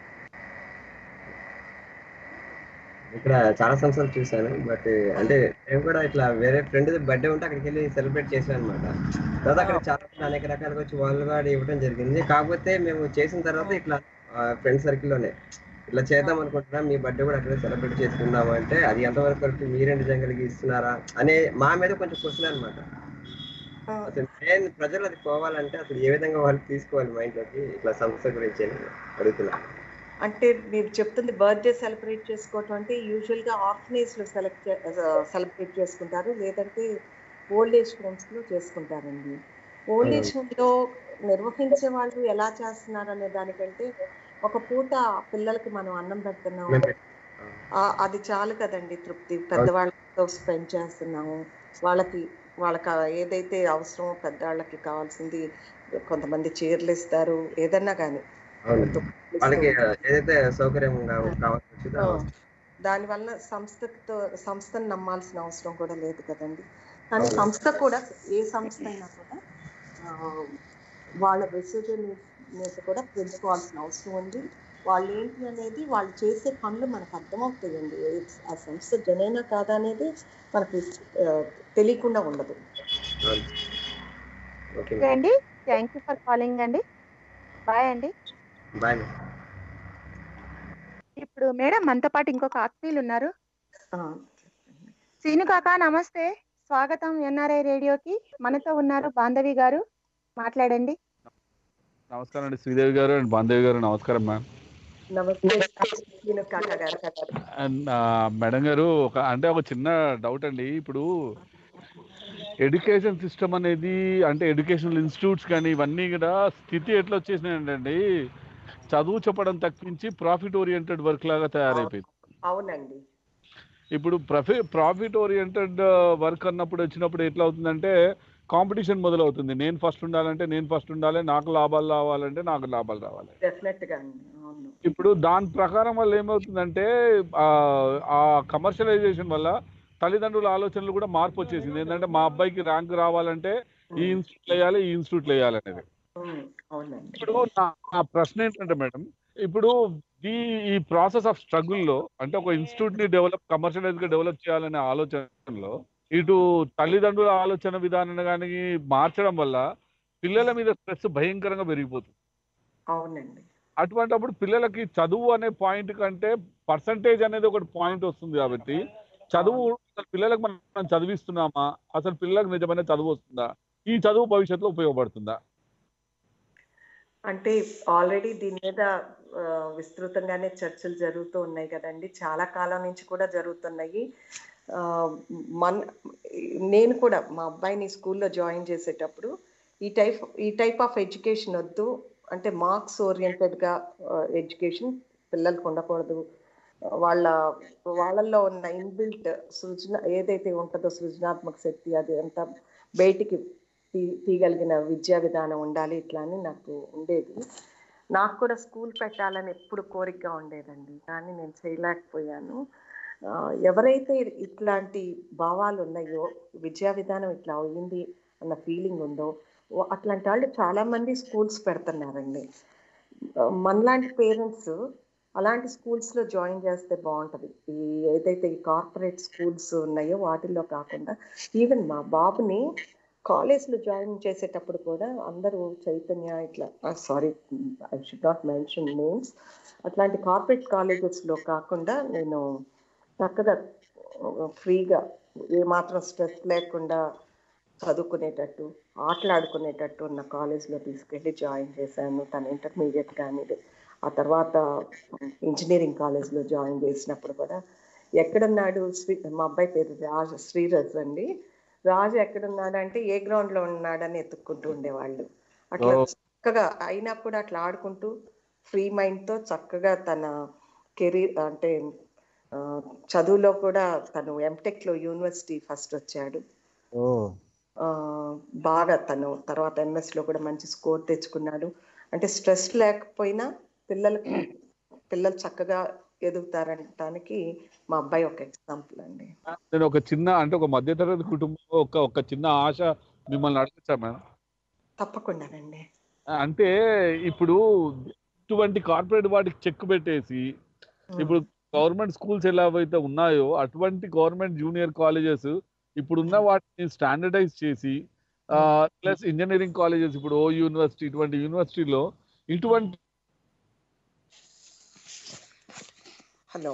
ఇక్కడ చాలా సంవత్సరాలు చూశాను బట్ అంటే నేను కూడా ఇట్లా వేరే ఫ్రెండ్ బర్త్డే ఉంటే అక్కడికి వెళ్ళి సెలబ్రేట్ చేశాను అనమాట తర్వాత అక్కడ చాలా మంది అనేక రకాలుగా వచ్చి వాళ్ళు కూడా ఇవ్వడం జరిగింది కాకపోతే మేము చేసిన తర్వాత ఇట్లా ఫ్రెండ్ సర్కిల్లోనే ఇట్లా చేద్దాం అనుకుంటున్నాం మీ బర్త్డే కూడా అక్కడే సెలబ్రేట్ చేసుకుందాం అంటే అది ఎంతవరకు కరెక్ట్ మీరే నిజంగా ఇస్తున్నారా అనే మా మీద కొంచెం క్వశ్చన్ అనమాట ఆ, అసలు నేను ప్రజలు అది పోవాలంటే అసలు ఏ విధంగా వాళ్ళు తీసుకోవాలి మైండ్ లోకి ఇట్లా సంస్థ గురించి అని అడుగుతున్నాను అంటే మీరు చెప్తుంది బర్త్డే సెలబ్రేట్ చేసుకోవటం అంటే యూజువల్ గా ఆర్ఫనేజ్ లో సెలెక్ట్ సెలబ్రేట్ చేసుకుంటారు లేదంటే ఓల్డ్ ఏజ్ హోమ్స్ లో చేసుకుంటారండి ఓల్డ్ ఏజ్ హోమ్ లో నిర్వహించే వాళ్ళు ఎలా చేస్తున్నారు అనే దానికంటే ఒక పూట పిల్లలకి మనం అన్నం పెడుతున్నాం మేము పెట్- ఆ, ఆ- అది చాలు కదండి తృప్తి పెద్దవాళ్ళతో స్పెండ్ చేస్తున్నాము వాళ్ళకి వాళ్ళకి ఆ ఏదైతే అవసరమో పెద్దవాళ్ళకి కావాల్సింది కొంతమంది చీరలు ఇస్తారు ఏదన్నా కానీ అవును వాళ్ళకి ఏదైతే సౌకర్యం కావ- కావాల్సి వచ్చిందో ఆ, దానివల్ల సంస్థతో సంస్థను నమ్మాల్సిన అవసరం కూడా లేదు కదండి కానీ అవును. సంస్థ కూడా ఏ సంస్థ అయినా కూడా ఆ, వాళ్ళ విశ్వసనీయత కూడా పెంచుకోవాల్సిన అవసరం ఉంది వాళ్ళు ఏంటి అనేది వాళ్ళు చేసే పనులు మనకు అర్థమవుతాయండి ఏ- ఆ సంస్థ జనైనా కాదా అనేది మనకు ఆ, తెలియకుండా ఉండదు అవును. ఓకే ఓకే అండి థ్యాంక్ యూ ఫర్ కాలింగ్ అండి బాయ్ అండి బాయ్ మేడం ఇప్పుడు మేడం మనతో పాటు ఇంకొక ఆత్మీయులు ఉన్నారు ఆ, సీను కాకా నమస్తే స్వాగతం ఎన్ఆర్ఐ రేడియోకి మనతో ఉన్నారు బాంధవి గారు మాట్లాడండి నమస్కారం అండి శ్రీదేవి గారు అండ్ బాందేవి గారు నమస్కారం మ్యామ్ నమస్తే శ్రీను కాకా గారు అండ్ మేడం గారు ఒక అంటే ఒక చిన్న డౌట్ అండి ఇప్పుడు ఎడ్యుకేషన్ సిస్టమ్ అనేది అంటే ఎడ్యుకేషనల్ ఇన్స్టిట్యూట్స్ కానీ ఇవన్నీ కూడా స్థితి ఎట్లా వచ్చేసినాయండి చదువు చెప్పడం తప్పించి ప్రాఫిట్ ఓరియంటెడ్ వర్క్ లాగా తయారైపోయింది అవునండి ఇప్పుడు ప్రఫి ప్రాఫిట్ ఓరియంటెడ్ వర్క్ అన్నప్పుడు వచ్చినప్పుడు ఎట్లా అవుతుందంటే కాంపిటీషన్ మొదలవుతుంది నేను ఫస్ట్ ఉండాలంటే నేను ఫస్ట్ ఉండాలి నాకు లాభాలు రావాలంటే నాకు లాభాలు రావాలి డెఫినెట్ గా అండి అవును ఇప్పుడు దాని ప్రకారం వల్ల ఏమవుతుందంటే ఆ, ఆ కమర్షియలైజేషన్ వల్ల తల్లిదండ్రుల ఆలోచనలు కూడా మార్పు వచ్చేసింది ఏంటంటే మా అబ్బాయికి ర్యాంక్ రావాలంటే ఈ ఇన్స్టిట్యూట్ వేయాలి ఈ ఇన్స్టిట్యూట్ వేయాలి అనేది ఉమ్, అవునండి ఇప్పుడు నా నా ప్రశ్న ఏంటంటే మేడం ఇప్పుడు ఈ ఈ ప్రాసెస్ ఆఫ్ స్ట్రగుల్లో అంటే ఒక ఇన్స్టిట్యూట్ ని డెవలప్ కమర్షియలైజ్ గా డెవలప్ చేయాలనే ఆలోచనలో ఇటు తల్లిదండ్రుల ఆలోచన విధానం కానీ మార్చడం వల్ల పిల్లల మీద స్ట్రెస్ భయంకరంగా పెరిగిపోతుంది అవునండి అటువంటప్పుడు పిల్లలకి చదువు అనే పాయింట్ కంటే పర్సంటేజ్ అనేది ఒకటి పాయింట్ వస్తుంది కాబట్టి చదువు అసలు పిల్లలకు మనం చదివిస్తున్నామా అసలు పిల్లలకు నిజమైన చదువు వస్తుందా ఈ చదువు భవిష్యత్తులో ఉపయోగపడుతుందా అంటే ఆల్రెడీ దీని మీద ఆ, విస్తృతంగానే చర్చలు జరుగుతూ ఉన్నాయి కదండి చాలా కాలం నుంచి కూడా జరుగుతున్నాయి ఆ, మన నేను కూడా మా అబ్బాయిని స్కూల్లో జాయిన్ చేసేటప్పుడు ఈ టైప్ ఈ టైప్ ఆఫ్ ఎడ్యుకేషన్ వద్దు అంటే మార్క్స్ ఓరియంటెడ్గా ఎడ్యుకేషన్ పిల్లలకు ఉండకూడదు వాళ్ళ వాళ్ళల్లో ఉన్న ఇన్బిల్ట్ సృజన ఏదైతే ఉంటుందో సృజనాత్మక శక్తి అది అంతా బయటికి తీ తీయగలిగిన విద్యా విధానం ఉండాలి ఇట్లా అని నాకు ఉండేది నాకు కూడా స్కూల్ పెట్టాలని ఎప్పుడు కోరికగా ఉండేదండి కానీ నేను చేయలేకపోయాను ఆ, ఎవరైతే ఇట్లాంటి భావాలు ఉన్నాయో విద్యా విధానం ఇట్లా అయింది అన్న ఫీలింగ్ ఉందో ఓ- అట్లాంటి వాళ్ళు చాలా మంది స్కూల్స్ పెడుతున్నారండి ఆ, మనలాంటి పేరెంట్స్ అలాంటి schools లో జాయిన్ చేస్తే బాగుంటది ఈ ఏదైతే ఈ కార్పొరేట్ స్కూల్స్ ఉన్నాయో వాటిల్లో కాకుండా ఈవెన్ మా బాబుని కాలేజ్లో జాయిన్ చేసేటప్పుడు కూడా అందరూ చైతన్య ఇట్లా sorry I should not mention names అట్లాంటి కార్పొరేట్ కాలేజెస్లో కాకుండా నేను చక్కగా ఫ్రీగా ఏమాత్రం స్ట్రెస్ లేకుండా చదువుకునేటట్టు ఆటలాడుకునేటట్టు ఉన్న కాలేజ్లో తీసుకెళ్ళి జాయిన్ చేశాను తన ఇంటర్మీడియట్ కానీ ఆ తర్వాత ఇంజనీరింగ్ కాలేజ్లో జాయిన్ చేసినప్పుడు కూడా ఎక్కడున్నాడు శ్రీ మా అబ్బాయి పేరు రాజ్ శ్రీరజ్ అండి రాజు ఎక్కడున్నాడు అంటే ఏ గ్రౌండ్ లో ఉన్నాడని ఎత్తుక్కుంటూ ఉండేవాళ్ళు అట్లా ఓ. చక్కగా అయినా కూడా అట్లా ఆడుకుంటూ ఫ్రీ మైండ్ తో చక్కగా తన కెరీర్ అంటే ఆ, చదువులో కూడా తను ఎంటెక్ లో యూనివర్సిటీ ఫస్ట్ వచ్చాడు ఆ, బాగా తను తర్వాత ఎంఎస్ లో కూడా మంచి స్కోర్ తెచ్చుకున్నాడు అంటే స్ట్రెస్ లేకపోయినా పిల్లలకి పిల్లలు చక్కగా ఎదుగుతారనటానికి మా అబ్బాయి ఒక ఎగ్జాంపుల్ అండి నేను ఒక చిన్న అంటే ఒక మధ్యతరగతి కుటుంబంలో ఒక ఒక చిన్న ఆశ మిమ్మల్ని అడగచ్చా మేడం తప్పకుండానండి అంటే ఇప్పుడు ఇటువంటి కార్పొరేట్ వాటికి చెక్ పెట్టేసి ఇప్పుడు గవర్నమెంట్ స్కూల్స్ ఎలా అయితే ఉన్నాయో అటువంటి గవర్నమెంట్ జూనియర్ కాలేజెస్ ఇప్పుడున్న వాటిని స్టాండర్డైజ్ చేసి ప్లస్ ఇంజనీరింగ్ కాలేజెస్ ఇప్పుడు ఓ యూనివర్సిటీ ఇటువంటి యూనివర్సిటీలో ఇటువంటి హలో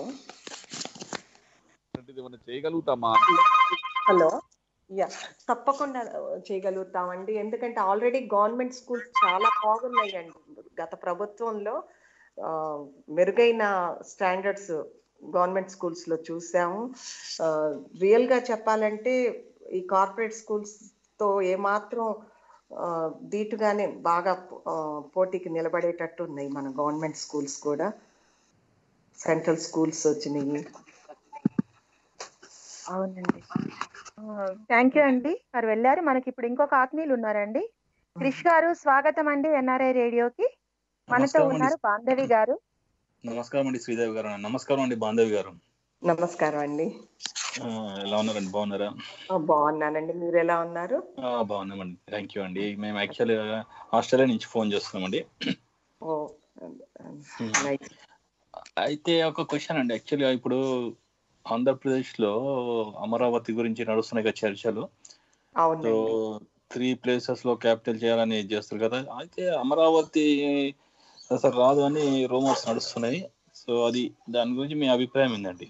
ఏమైనా చేయగలుగుతామా హలో యా తప్పకుండా చేయగలుగుతామండి ఎందుకంటే ఆల్రెడీ గవర్నమెంట్ స్కూల్స్ చాలా బాగున్నాయండి గత ప్రభుత్వంలో ఆ, మెరుగైన స్టాండర్డ్స్ గవర్నమెంట్ స్కూల్స్ లో చూసాము ఆ, రియల్ గా చెప్పాలంటే ఈ కార్పొరేట్ స్కూల్స్ తో ఏమాత్రం ఆ, దీటుగానే బాగా ఆ, పోటీకి నిలబడేటట్టు ఉన్నాయి మన గవర్నమెంట్ స్కూల్స్ కూడా సెంట్రల్ స్కూల్స్ వచ్చినాయి అవునండి థ్యాంక్ యూ అండి వారు వెళ్ళారు మనకి ఇప్పుడు ఇంకొక ఆత్మీయులు ఉన్నారండి క్రిష్ గారు స్వాగతం అండి ఎన్ఆర్ఐ రేడియోకి మనతో నమస్కారం అండి ఉన్నారు బాంధవి గారు నమస్కారం అండి శ్రీదేవి గారు నమస్కారం అండి బాంధవి గారు నమస్కారం అండి ఆ, ఎలా ఉన్నారండి బాగున్నారా ఆ, బాగున్నానండి మీరు ఎలా ఉన్నారు ఆ, బాగున్నామండి థ్యాంక్ యూ అండి మేము యాక్చువల్లీ ఆస్ట్రేలియా నుంచి ఫోన్ చేస్తున్నామండి ఓ నైస్ అయితే ఒక క్వశ్చన్ అండి యాక్చువల్లీ ఇప్పుడు ఆంధ్రప్రదేశ్ లో అమరావతి గురించి నడుస్తున్నాయి కదా చర్చలు సో అవునండి త్రీ ప్లేసెస్ లో క్యాపిటల్ చేయాలని చేస్తారు కదా అయితే అమరావతి అసలు రాదు అని రూమర్స్ నడుస్తున్నాయి సో అది దాని గురించి మీ అభిప్రాయం ఏంటండి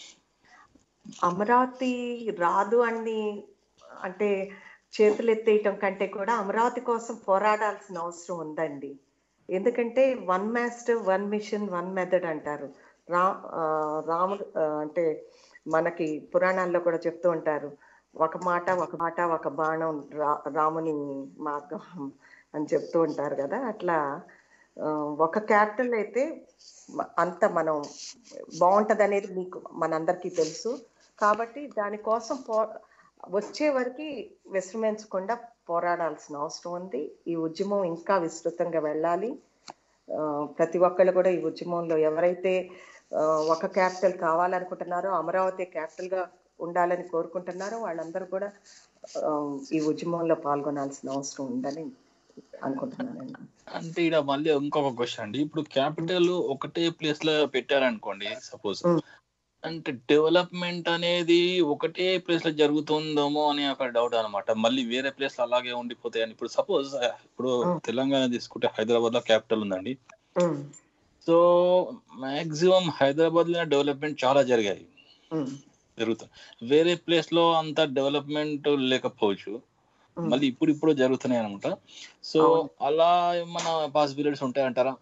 అమరావతి రాదు అని అంటే చేతులు ఎత్తేయటం కంటే కూడా అమరావతి కోసం పోరాడాల్సిన అవసరం ఉందండి ఎందుకంటే one master one mission one method అంటారు రా ఆ, రాముడు ఆ, అంటే మనకి పురాణాల్లో కూడా చెప్తూ ఉంటారు ఒక మాట ఒక మాట ఒక బాణం రా రాముని మార్గం అని చెప్తూ ఉంటారు కదా అట్లా ఆ, ఒక క్యాపిటల్ అయితే మ- అంత మనం బాగుంటది అనేది మీకు మనందరికీ తెలుసు కాబట్టి దానికోసం పో వచ్చే వరకు విశ్రమించకుండా పోరాడాల్సిన అవసరం ఉంది ఈ ఉద్యమం ఇంకా విస్తృతంగా వెళ్ళాలి ఆ, ప్రతి ఒక్కళ్ళు కూడా ఈ ఉద్యమంలో ఎవరైతే ఆ, ఒక క్యాపిటల్ కావాలనుకుంటున్నారో అమరావతి క్యాపిటల్ గా ఉండాలని కోరుకుంటున్నారో వాళ్ళందరూ కూడా ఆ, ఈ ఉద్యమంలో పాల్గొనాల్సిన అవసరం ఉందని అనుకుంటున్నానండి అంటే ఇక్కడ మళ్ళీ ఇంకొక క్వశ్చన్ అండి ఇప్పుడు క్యాపిటల్ ఒకటే ప్లేస్ లో పెట్టారనుకోండి సపోజ్ Mm. అంటే డెవలప్మెంట్ అనేది ఒకటే ప్లేస్ లో జరుగుతుందేమో అని ఒక డౌట్ అన్నమాట మళ్ళీ వేరే ప్లేస్ లో అలాగే ఉండిపోతాయి అని ఇప్పుడు సపోజ్ ఇప్పుడు Mm. తెలంగాణ తీసుకుంటే హైదరాబాద్ లో క్యాపిటల్ ఉందండి ఉమ్, సో మాక్సిమం హైదరాబాద్ లో డెవలప్మెంట్ చాలా జరిగాయి ఉమ్, జరుగుతుంది వేరే ప్లేస్ లో అంత డెవలప్మెంట్ లేకపోవచ్చు ఉమ్. మళ్ళీ ఇప్పుడు ఇప్పుడు జరుగుతున్నాయి అనమాట సో అవును. అలా ఏమన్నా పాసిబిలిటీస్ ఉంటాయంటారా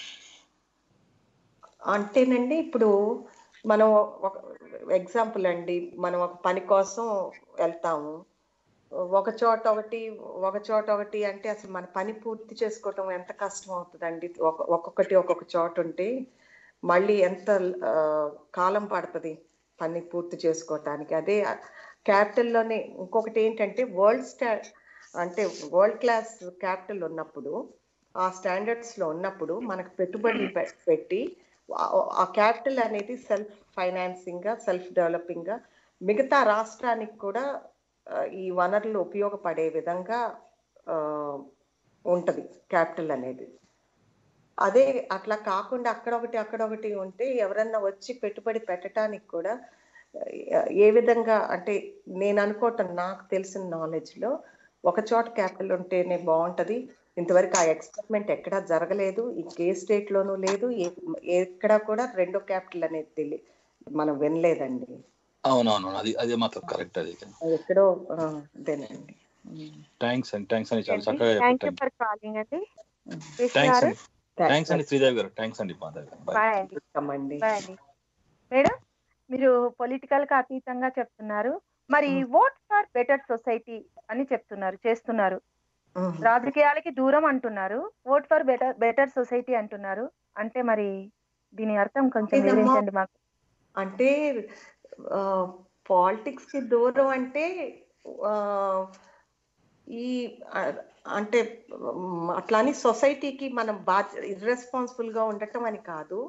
అంటేనండి ఇప్పుడు మనం ఒక ఎగ్జాంపుల్ అండి మనం ఒక పని కోసం వెళ్తాము ఒక చోట ఒకటి ఒక చోట ఒకటి అంటే అసలు మన పని పూర్తి చేసుకోవటం ఎంత కష్టం అవుతుందండి ఒక ఒక్కొక్కటి ఒక్కొక్క చోట ఉంటే మళ్ళీ ఎంత ఆ, కాలం పడుతుంది పని పూర్తి చేసుకోవటానికి అదే క్యాపిటల్లోనే ఇంకొకటి ఏంటంటే వరల్డ్ స్టా అంటే వరల్డ్ క్లాస్ క్యాపిటల్ ఉన్నప్పుడు ఆ స్టాండర్డ్స్ లో ఉన్నప్పుడు మనకు పెట్టుబడులు పె- పెట్టి ఆ- ఆ క్యాపిటల్ అనేది సెల్ఫ్ ఫైనాన్సింగ్ గా సెల్ఫ్ డెవలపింగ్ గా మిగతా రాష్ట్రానికి కూడా ఆ, ఈ వనరులు ఉపయోగపడే విధంగా ఆ, ఉంటది క్యాపిటల్ అనేది అదే అట్లా కాకుండా అక్కడ ఒకటి అక్కడ ఒకటి ఉంటే ఎవరన్నా వచ్చి పెట్టుబడి పెట్టడానికి కూడా ఆ, ఏ విధంగా అంటే నేను అనుకోవటం నాకు తెలిసిన నాలెడ్జ్ లో ఒక చోట క్యాపిటల్ ఉంటేనే బాగుంటది ఇంతవరకు ఆ ఎక్స్పెరిమెంట్ ఎక్కడా జరగలేదు ఇంకే స్టేట్ లోనూ లేదు ఏ- ఎక్కడా కూడా రెండో క్యాపిటల్ అనేది తెలియ మనం వినలేదండి అవునవును అది అదే మాత్రం కరెక్ట్ అది అది ఎక్కడో ఆ, అదేనండి థ్యాంక్స్ అండి థ్యాంక్స్ అండి చాలా చక్కగా థ్యాంక్ యూ చెప్పారు ఫర్ కాలింగ్ అండి కృష్ణ థ్యాంక్స్ గారు అండి థ్యాంక్స్ అండి శ్రీదేవి గారు థ్యాంక్స్ అండి మాధవ్ గారు Bye. బాయ్ అండి వెల్కమ్ అండి బాయ్ అండి మేడం మీరు పొలిటికల్ కి అతీతంగా చెప్తున్నారు మరి Hmm. Vote for better society అని చెప్తున్నారు చేస్తున్నారు ఉమ్. రాజకీయాలకి దూరం అంటున్నారు vote for better better society అంటున్నారు అంటే మరి దీని అర్థం కొంచెం ఇదమ్మా- వివరించండి మాకు అంటే పాలిటిక్స్ కి దూరం అంటే ఆ, ఈ ఆ, అంటే మ్, అట్లా అని సొసైటీకి మనం బాధ్య ఇర్రెస్పాన్సిబుల్ గా ఉండటం అని కాదు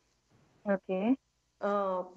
ఓకే ఆ,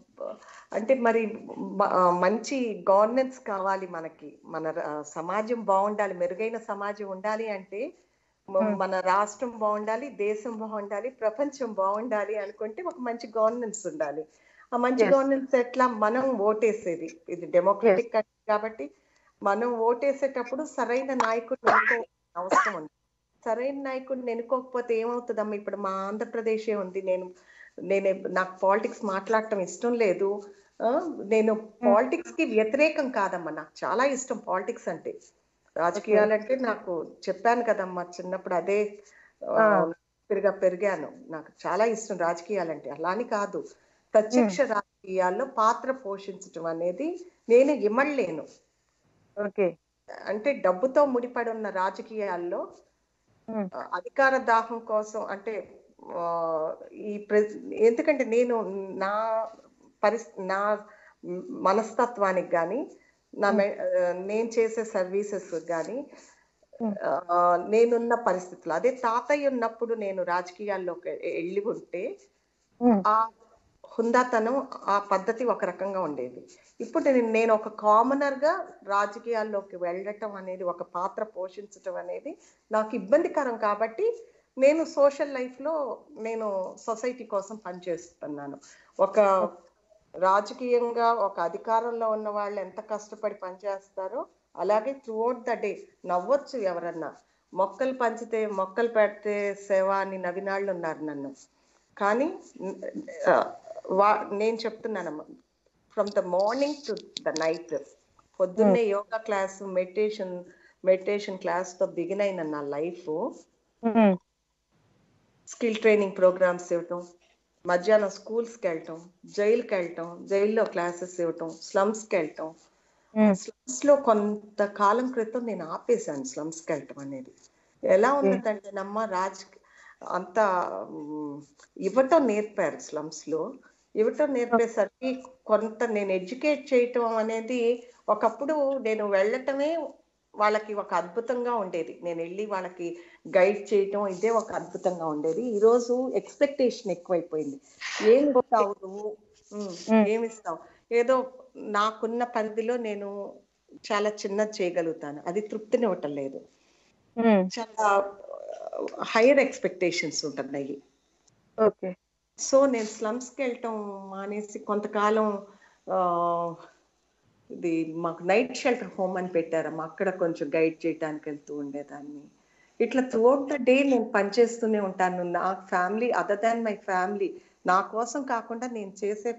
అంటే మరి మ- ఆ, మంచి గవర్నెన్స్ కావాలి మనకి మన ర- సమాజం బాగుండాలి మెరుగైన సమాజం ఉండాలి అంటే మ- Hmm. మన రాష్ట్రం బాగుండాలి దేశం బాగుండాలి ప్రపంచం బాగుండాలి అనుకుంటే ఒక మంచి గవర్నెన్స్ ఉండాలి ఆ మంచి Yes. గవర్నెన్స్ ఎట్లా మనం ఓటేసేది ఇది డెమోక్రటిక్ కంట్రీ కాబట్టి మనం ఓటేసేటప్పుడు సరైన నాయకుడిని ఎన్నుకోవాల్సిన అవసరం ఉంది సరైన నాయకుడిని ఎన్నుకోకపోతే ఏమవుతుందమ్మా ఇప్పుడు మా ఆంధ్రప్రదేశే ఉంది నేను నేను నాకు పాలిటిక్స్ మాట్లాడటం ఇష్టం లేదు ఆ, నేను పాలిటిక్స్ కి వ్యతిరేకం కాదమ్మా నాకు చాలా ఇష్టం పాలిటిక్స్ అంటే రాజకీయాలంటే నాకు చెప్పాను కదమ్మా చిన్నప్పుడు అదే ఆ, ఆ. పెరిగా పెరిగాను నాకు చాలా ఇష్టం రాజకీయాలంటే అలా అని కాదు ప్రత్యక్ష రాజకీయాల్లో పాత్ర పోషించడం అనేది నేను ఇమ్మడలేను ఓకే అంటే డబ్బుతో ముడిపడి ఉన్న రాజకీయాల్లో Hmm. ఆ, అధికార దాహం కోసం అంటే ఆ, ఈ ప్ర- ఎందుకంటే నేను నా పరిస్ నా మనస్తత్వానికి కానీ నా మె- ఆ, నేను చేసే సర్వీసెస్ కానీ Hmm. నేనున్న పరిస్థితులు అదే తాతయ్య ఉన్నప్పుడు నేను రాజకీయాల్లోకి వెళ్ళి ఉంటే Hmm. ఆ హుందాతనం ఆ పద్ధతి ఒక రకంగా ఉండేది ఇప్పుడు నేను నేను ఒక కామనర్ గా రాజకీయాల్లోకి వెళ్ళటం అనేది ఒక పాత్ర పోషించటం అనేది నాకు ఇబ్బందికరం కాబట్టి నేను సోషల్ లైఫ్ లో నేను సొసైటీ కోసం పనిచేస్తున్నాను ఒక రాజకీయంగా ఒక అధికారంలో ఉన్న వాళ్ళు ఎంత కష్టపడి పనిచేస్తారో అలాగే త్రూఅవుట్ ద డే నవ్వొచ్చు ఎవరన్నా మొక్కలు పంచితే మొక్కలు పెడితే సేవ అని నవినాళ్ళు ఉన్నారు నన్ను కానీ ఆ, వా నేను చెప్తున్నానమ్మా from the morning to the night పొద్దున్నే yoga class meditation meditation class తో బిగిన్ అయిన నా life Hmm. Skill training programs ఇవ్వటం మధ్యాహ్నం స్కూల్స్కి వెళ్ళటం జైలుకి వెళ్ళటం జైల్లో క్లాసెస్ ఇవ్వటం స్లమ్స్కి వెళ్ళటం Hmm. స్లమ్స్ లో కొంతకాలం క్రితం నేను ఆపేశాను స్లమ్స్ కి వెళ్ళటం అనేది ఎలా ఉన్నదంటే నమ్మ రాజ్ అంత మ్, ఇవ్వటం నేర్పారు స్లమ్స్ లో ఇవ్వటం నేర్పేసరికి కొంత నేను ఎడ్యుకేట్ చేయటం అనేది ఒకప్పుడు నేను వెళ్ళటమే వాళ్ళకి ఒక అద్భుతంగా ఉండేది నేను వెళ్ళి వాళ్ళకి గైడ్ చేయటం ఇదే ఒక అద్భుతంగా ఉండేది ఈ రోజు ఎక్స్పెక్టేషన్ ఎక్కువైపోయింది ఏం ఇస్తావు నువ్వు ఉమ్, ఉమ్. ఏమి ఇస్తావు ఏదో నాకున్న పరిధిలో నేను చాలా చిన్నది చేయగలుగుతాను అది తృప్తినివ్వటం లేదు ఉమ్, చాలా హైయర్ ఎక్స్పెక్టేషన్స్ ఉంటున్నాయి ఓకే సో నేను స్లమ్స్కి వెళ్ళటం మానేసి కొంతకాలం ఆ, ఇది మాకు నైట్ షెల్టర్ హోమ్ అని పెట్టారమ్మా అక్కడ కొంచెం గైడ్ చేయడానికి వెళ్తూ ఉండేదాన్ని ఇట్లా త్రూఅవుట్ ద డే నేను పనిచేస్తూనే ఉంటాను నా family other than my family నా కోసం కాకుండా నేను చేసే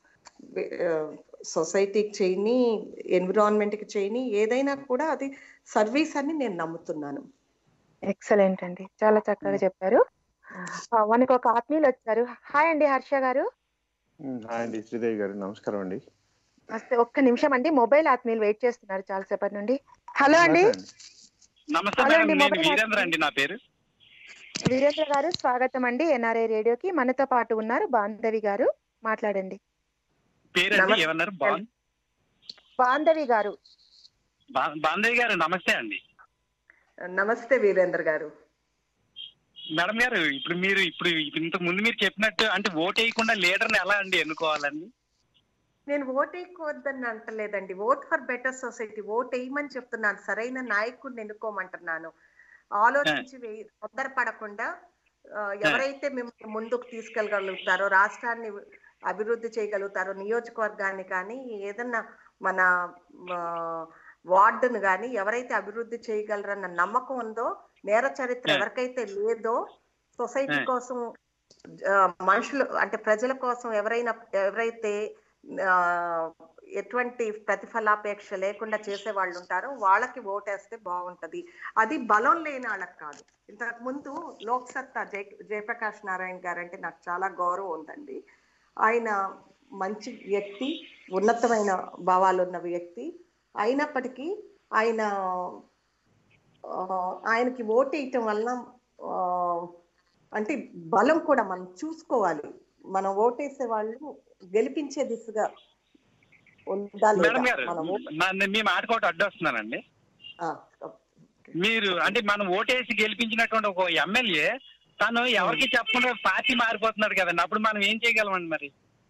సొసైటీకి చేయని ఎన్విరాన్మెంట్కి చేయని ఏదైనా కూడా అది సర్వీస్ అని నేను నమ్ముతున్నాను ఎక్సలెంట్ అండి చాలా చక్కగా చెప్పారు ఆ, మనకు ఒక ఆత్మీయులు వచ్చారు హాయ్ అండి హర్ష గారు ఉమ్, హాయ్ అండి శ్రీదేవి గారు నమస్కారం అండి వస్తే ఒక్క నిమిషం అండి మొబైల్ ఆత్మీయులు వెయిట్ చేస్తున్నారు చాలా సేపటి నుండి హలో అండి మాట్లాడండి. నమస్తే హలో మేడం అండి, నేను మొబైల్ వీరేంద్ర అండి నా పేరు వీరేంద్ర గారు స్వాగతం అండి ఎన్ఆర్ఐ రేడియోకి మనతో పాటు ఉన్నారు బాంధవి గారు మాట్లాడండి పేరు అండి నమస్తే. ఏమన్నారు బాన్ బాంధవి గారు బా- బాంధవి గారు నమస్తే అండి నమస్తే వీరేంద్ర గారు మేడం గారు ఇప్పుడు మీరు ఇప్పుడు ఇంతకు ముందు మీరు చెప్పినట్టు అంటే ఓట్ వేయకుండా లీడర్ని ఎలా అండి ఎన్నుకోవాలండి నేను ఓట్ వేయకూడదని అంటలేదండి vote for better society vote వేయమని చెప్తున్నాను సరైన నాయకుడిని ఎన్నుకోమంటున్నాను ఆలోచించి వేయి- తొందరపడకుండా ఆ, ఎవరైతే మిమ్మల్ని ముందుకు తీసుకెళ్ళగలుగుతారో రాష్ట్రాన్ని అభివృద్ధి చేయగలుగుతారో నియోజకవర్గాన్ని కానీ ఏదన్నా మన ఆ, వార్డును కానీ ఎవరైతే అభివృద్ధి చేయగలరన్న నమ్మకం ఉందో నేర చరిత్ర Yeah. ఎవరికైతే లేదో సొసైటీ Yeah. కోసం ఆ, మనుషులు అంటే ప్రజల కోసం ఎవరైనా ఎవరైతే ఆ, ఎటువంటి ప్రతిఫలాపేక్ష లేకుండా చేసే వాళ్ళు ఉంటారో వాళ్ళకి ఓటేస్తే బాగుంటది అది బలం లేని వాళ్ళకి కాదు ఇంతకు ముందు లోక్ సత్తా జయ జయప్రకాష్ నారాయణ గారు అంటే నాకు చాలా గౌరవం ఉందండి ఆయన మంచి వ్యక్తి ఉన్నతమైన భావాలు ఉన్న వ్యక్తి అయినప్పటికీ ఆయన ఆ, ఆయనకి ఓటు వేయటం వలన ఆ, అంటే బలం కూడా మనం చూసుకోవాలి మనం ఓటేసే వాళ్ళు గెలిపించే దిశగా ఉందా లేదా మేడం గారు మనం ఓ- నా- నేను మీ మాటకోటి అడ్డొస్తున్నానండి ఆ, మీరు అంటే మనం ఓటేసి గెలిపించినటువంటి ఒక ఎమ్మెల్యే తను ఎవరికి చెప్పకుండా పార్టీ మారిపోతున్నాడు కదండి అప్పుడు మనం ఏం చేయగలమండి మరి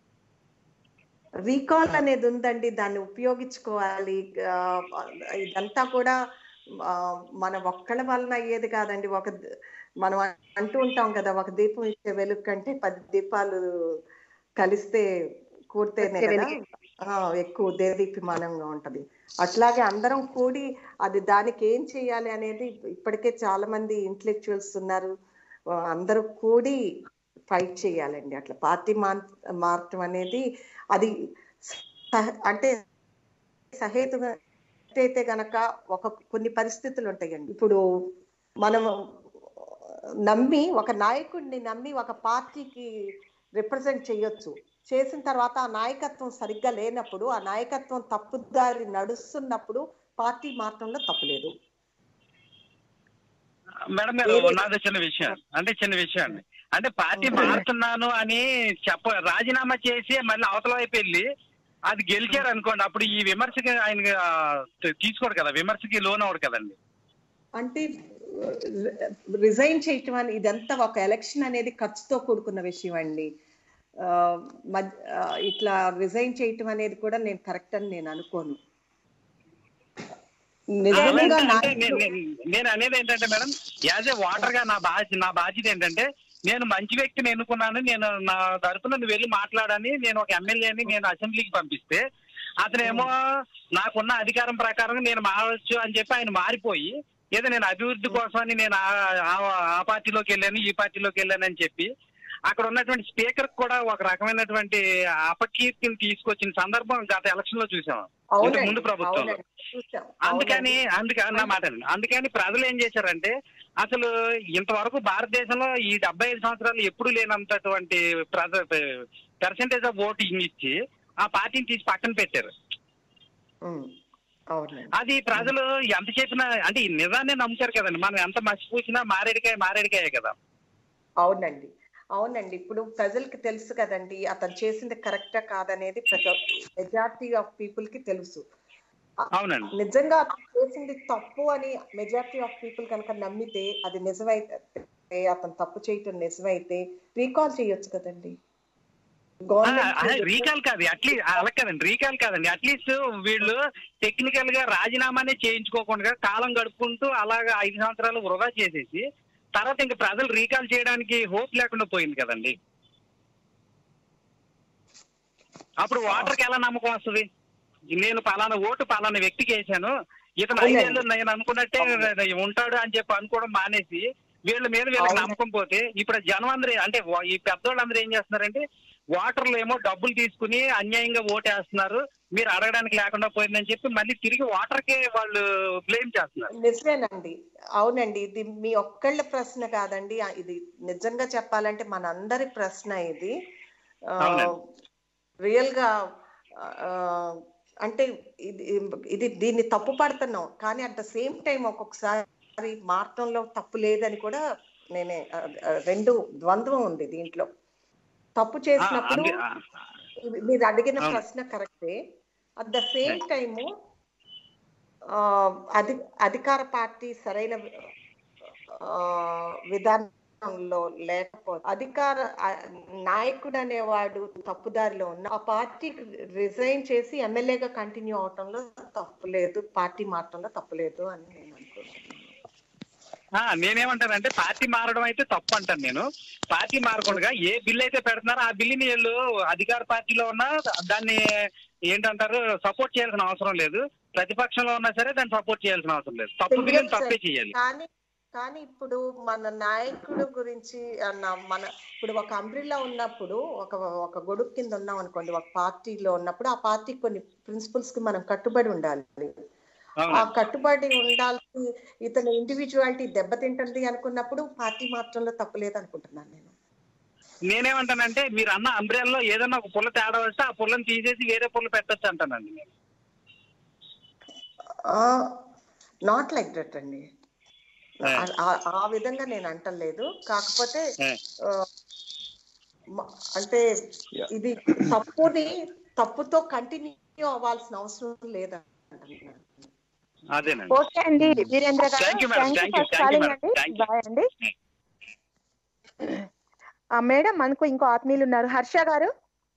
రీకాల్ అనేది ఉందండి దాన్ని ఉపయోగించుకోవాలి ఆ, ఇదంతా కూడా ఆ, మన ఒక్కళ్ళ వలన అయ్యేది కాదండి ఒక ద- మనం అంటూ ఉంటాం కదా ఒక దీపం ఇచ్చే వెలుగు కంటే పది దీపాలు కలిస్తే కూడితేనే వచ్చే కదా వెలుగే. ఆ, ఎక్కువ దేదీప్యమానంగా ఉంటది అట్లాగే అందరం కూడి అది దానికి ఏం చేయాలి అనేది ఇప్పటికే చాలా మంది ఇంటలెక్చువల్స్ ఉన్నారు ఆ, అందరూ కూడి ఫైట్ చేయాలండి అట్లా పార్టీ మార్ మార్చడం అనేది అది సహ- అంటే సహేతుగా అయితే గనక ఒక కొన్ని పరిస్థితులు ఉంటాయండి ఇప్పుడు మనము నమ్మి ఒక నాయకుడిని నమ్మి ఒక పార్టీకి రిప్రజెంట్ చేయొచ్చు చేసిన తర్వాత ఆ నాయకత్వం సరిగ్గా లేనప్పుడు ఆ నాయకత్వం తప్పుదారి నడుస్తున్నప్పుడు పార్టీ మార్చడంలో తప్పులేదు మేడం గారు నాది చిన్న విషయం అంటే చిన్న విషయం అండి అంటే పార్టీ మారుతున్నాను అని చెప్ప రాజీనామా చేసి మళ్ళీ అవతల వైపు వెళ్ళి అది గెలిచారు అనుకోండి అప్పుడు ఈ విమర్శకి ఆయన ఆ, తీసుకోడు కదా విమర్శకి లోన్ అవడు కదండి అంటే రిజైన్ చేయటం అని ఇదంతా ఒక ఎలక్షన్ అనేది ఖర్చుతో కూడుకున్న విషయం అండి ఆ, మధ్య- ఆ, ఇట్లా రిజైన్ చేయటం అనేది కూడా నేను కరెక్ట్ అని నేను అనుకోను నిజంగా అంటే నేను- నాయకుడు- నేను- నేను అనేది ఏంటంటే మేడం యాజ్ ఏ వాటర్ గా నా బాధ్యత నా బాధ్యత ఏంటంటే నేను మంచి వ్యక్తిని ఎన్నుకున్నాను నేను నా తరపున నువ్వు వెళ్ళి మాట్లాడని నేను ఒక ఎమ్మెల్యేని నేను అసెంబ్లీకి పంపిస్తే అతనేమో నాకున్న అధికారం ప్రకారం నేను మారవచ్చు అని చెప్పి ఆయన మారిపోయి ఏదో నేను అభివృద్ధి కోసమని నేను ఆ- ఆ- ఆ పార్టీలోకి వెళ్ళాను ఈ పార్టీలోకి వెళ్ళాను అని చెప్పి అక్కడ ఉన్నటువంటి స్పీకర్ కూడా ఒక రకమైనటువంటి అపకీర్తిని తీసుకొచ్చిన సందర్భం గత ఎలక్షన్ లో చూసాం అవునండి, ముందు ప్రభుత్వంలో అవునండి, చూసాం. అందుకని అవునండి. అందుకని నా మాట వినండి. అందుకని ప్రజలు ఏం చేశారంటే అసలు ఇంతవరకు భారతదేశంలో ఈ డెబ్బై ఐదు సంవత్సరాలు ఎప్పుడు లేనంతటువంటి ప్రజ పర్సెంటేజ్ ఆఫ్ ఓటింగ్ ఇచ్చి ఆ పార్టీని తీసి పక్కన పెట్టారు ఉమ్, అవునండి అది ప్రజలు ఎంత చెప్పినా అంటే ఈ నిజాన్ని నమ్ముతారు కదండి మనం ఎంత మర్చిపోసినా మారేడికాయ మారేడికాయే కదా అవునండి అవునండి ఇప్పుడు ప్రజలకి తెలుసు కదండి అతను చేసింది కరెక్టా కాదనేది ప్రతి మెజారిటీ ఆఫ్ పీపుల్ కి తెలుసు అవునండి నిజంగా అతను చేసింది తప్పు అని మెజారిటీ ఆఫ్ పీపుల్ కనుక నమ్మితే అది నిజమైతే అతను తప్పు చేయటం నిజమైతే రీకాల్ చేయొచ్చు కదండి గవర్నమెంట్ రీకాల్ కాదు అట్లీస్ట్ అలా కాదండి రీకాల్ కాదండి అట్లీస్ట్ వీళ్ళు టెక్నికల్ గా రాజీనామానే చేయించుకోకుండా కాలం గడుపుకుంటూ అలాగా ఐదు సంవత్సరాలు వృధా చేసేసి తర్వాత ఇంక ప్రజలు రీకాల్ చేయడానికి హోప్ లేకుండా పోయింది కదండి అప్పుడు వాటర్కి ఎలా నమ్మకం వస్తుంది నేను పలానా ఓటు పలానా వ్యక్తికి వేసాను ఇతను అవునండి. ఐదేళ్ళు నేను అనుకున్నట్టే ఉంటాడు అని చెప్పి అనుకోవడం మానేసి వీళ్ళ మీద వీళ్ళకి అవును. నమ్మకం పోతే ఇప్పుడు జనం అందరూ అంటే వా- ఈ పెద్దోళ్ళందరూ ఏం చేస్తున్నారంటే వాటర్లు ఏమో డబ్బులు తీసుకుని అన్యాయంగా ఓటేస్తున్నారు మీరు అడగడానికి లేకుండా పోయిందని చెప్పి మళ్ళీ తిరిగి వాటర్కే వాళ్ళు బ్లేమ్ చేస్తున్నారు నిజమేనండి అవునండి ఇది మీ ఒక్కళ్ళ ప్రశ్న కాదండి ఆ, ఇది నిజంగా చెప్పాలంటే మనందరి ప్రశ్న ఇది అవునండి. రియల్ గా ఆ, అంటే ఇది ఇది దీన్ని తప్పు పడుతున్నాం కానీ అట్ ద సేమ్ టైం ఒక్కొక్కసారి మార్గంలో తప్పు లేదని కూడా నేనే ఆ, ఆ, రెండు ద్వంద్వం ఉంది దీంట్లో తప్పు ఆ, చేసినప్పుడు అంది- ఆ, ఇది మీరు అడిగిన అవును. ప్రశ్న కరెక్టే అట్ ద సేమ్ టైము అధి అధికార పార్టీ సరైన ఆ, విధానంలో లేకపోతే అధికార ఆ, నాయకుడు అనేవాడు తప్పుదారిలో ఉన్న ఆ పార్టీ రిజైన్ చేసి ఎమ్మెల్యేగా కంటిన్యూ అవటంలో తప్పులేదు పార్టీ మారటంలో తప్పులేదు అని నేను అనుకుంటున్నాను ఆ, నేనేమంటానంటే పార్టీ మారడం అయితే తప్పు అంటాను నేను పార్టీ మారకుండా ఏ బిల్ అయితే పెడుతున్నారో ఆ బిల్లుని వీళ్ళు అధికార పార్టీలో ఉన్నా దాన్ని ఏంటంటారు సపోర్ట్ చేయాల్సిన అవసరం లేదు ప్రతిపక్షంలో ఉన్నా సరే దాన్ని సపోర్ట్ చేయాల్సిన అవసరం లేదు తప్పు బిల్లుని తప్పే చేయాలి కానీ కానీ ఇప్పుడు మన నాయకుడు గురించి అన్న మన ఇప్పుడు ఒక అంబ్రిల్లా ఉన్నప్పుడు ఒక ఒక గొడుగు కింద ఉన్నాం అనుకోండి ఒక పార్టీలో ఉన్నప్పుడు ఆ పార్టీ కొన్ని ప్రిన్సిపల్స్ కి మనం కట్టుబడి ఉండాలి ఆ అవును కట్టుబడి ఉండాల్సి ఇతని ఇండివిజువాలిటీ దెబ్బతింటుంది అనుకున్నప్పుడు పార్టీ మాత్రంలో తప్పలేదు అనుకుంటున్నాను నేను నేనేమంటానంటే మీరు అన్న అంబ్రెల్లో ఏదైనా ఒక పుల్ల తేడా వస్తే ఆ పుల్లని తీసేసి వేరే పుల్ల పెట్టొచ్చు అంటానండి నేను నాట్ లైక్ దట్ అండి ఆ- ఆ- ఆ విధంగా నేను అంటలేదు కాకపోతే ఏ. ఆ, మ- అంటే Yeah. ఇది తప్పుని తప్పుతో కంటిన్యూ అవ్వాల్సిన అవసరం లేదంటున్నాను అదేనండి ఓకే అండి వీరేంద్ర గారు Thank you, madam. Thank you Thank you, ఫర్ thank you, కాలింగ్ madam. అండి Thank you. బాయ్ అండి ఆ మేడం మనకు ఇంకో ఆత్మీయులు ఉన్నారు హర్ష గారు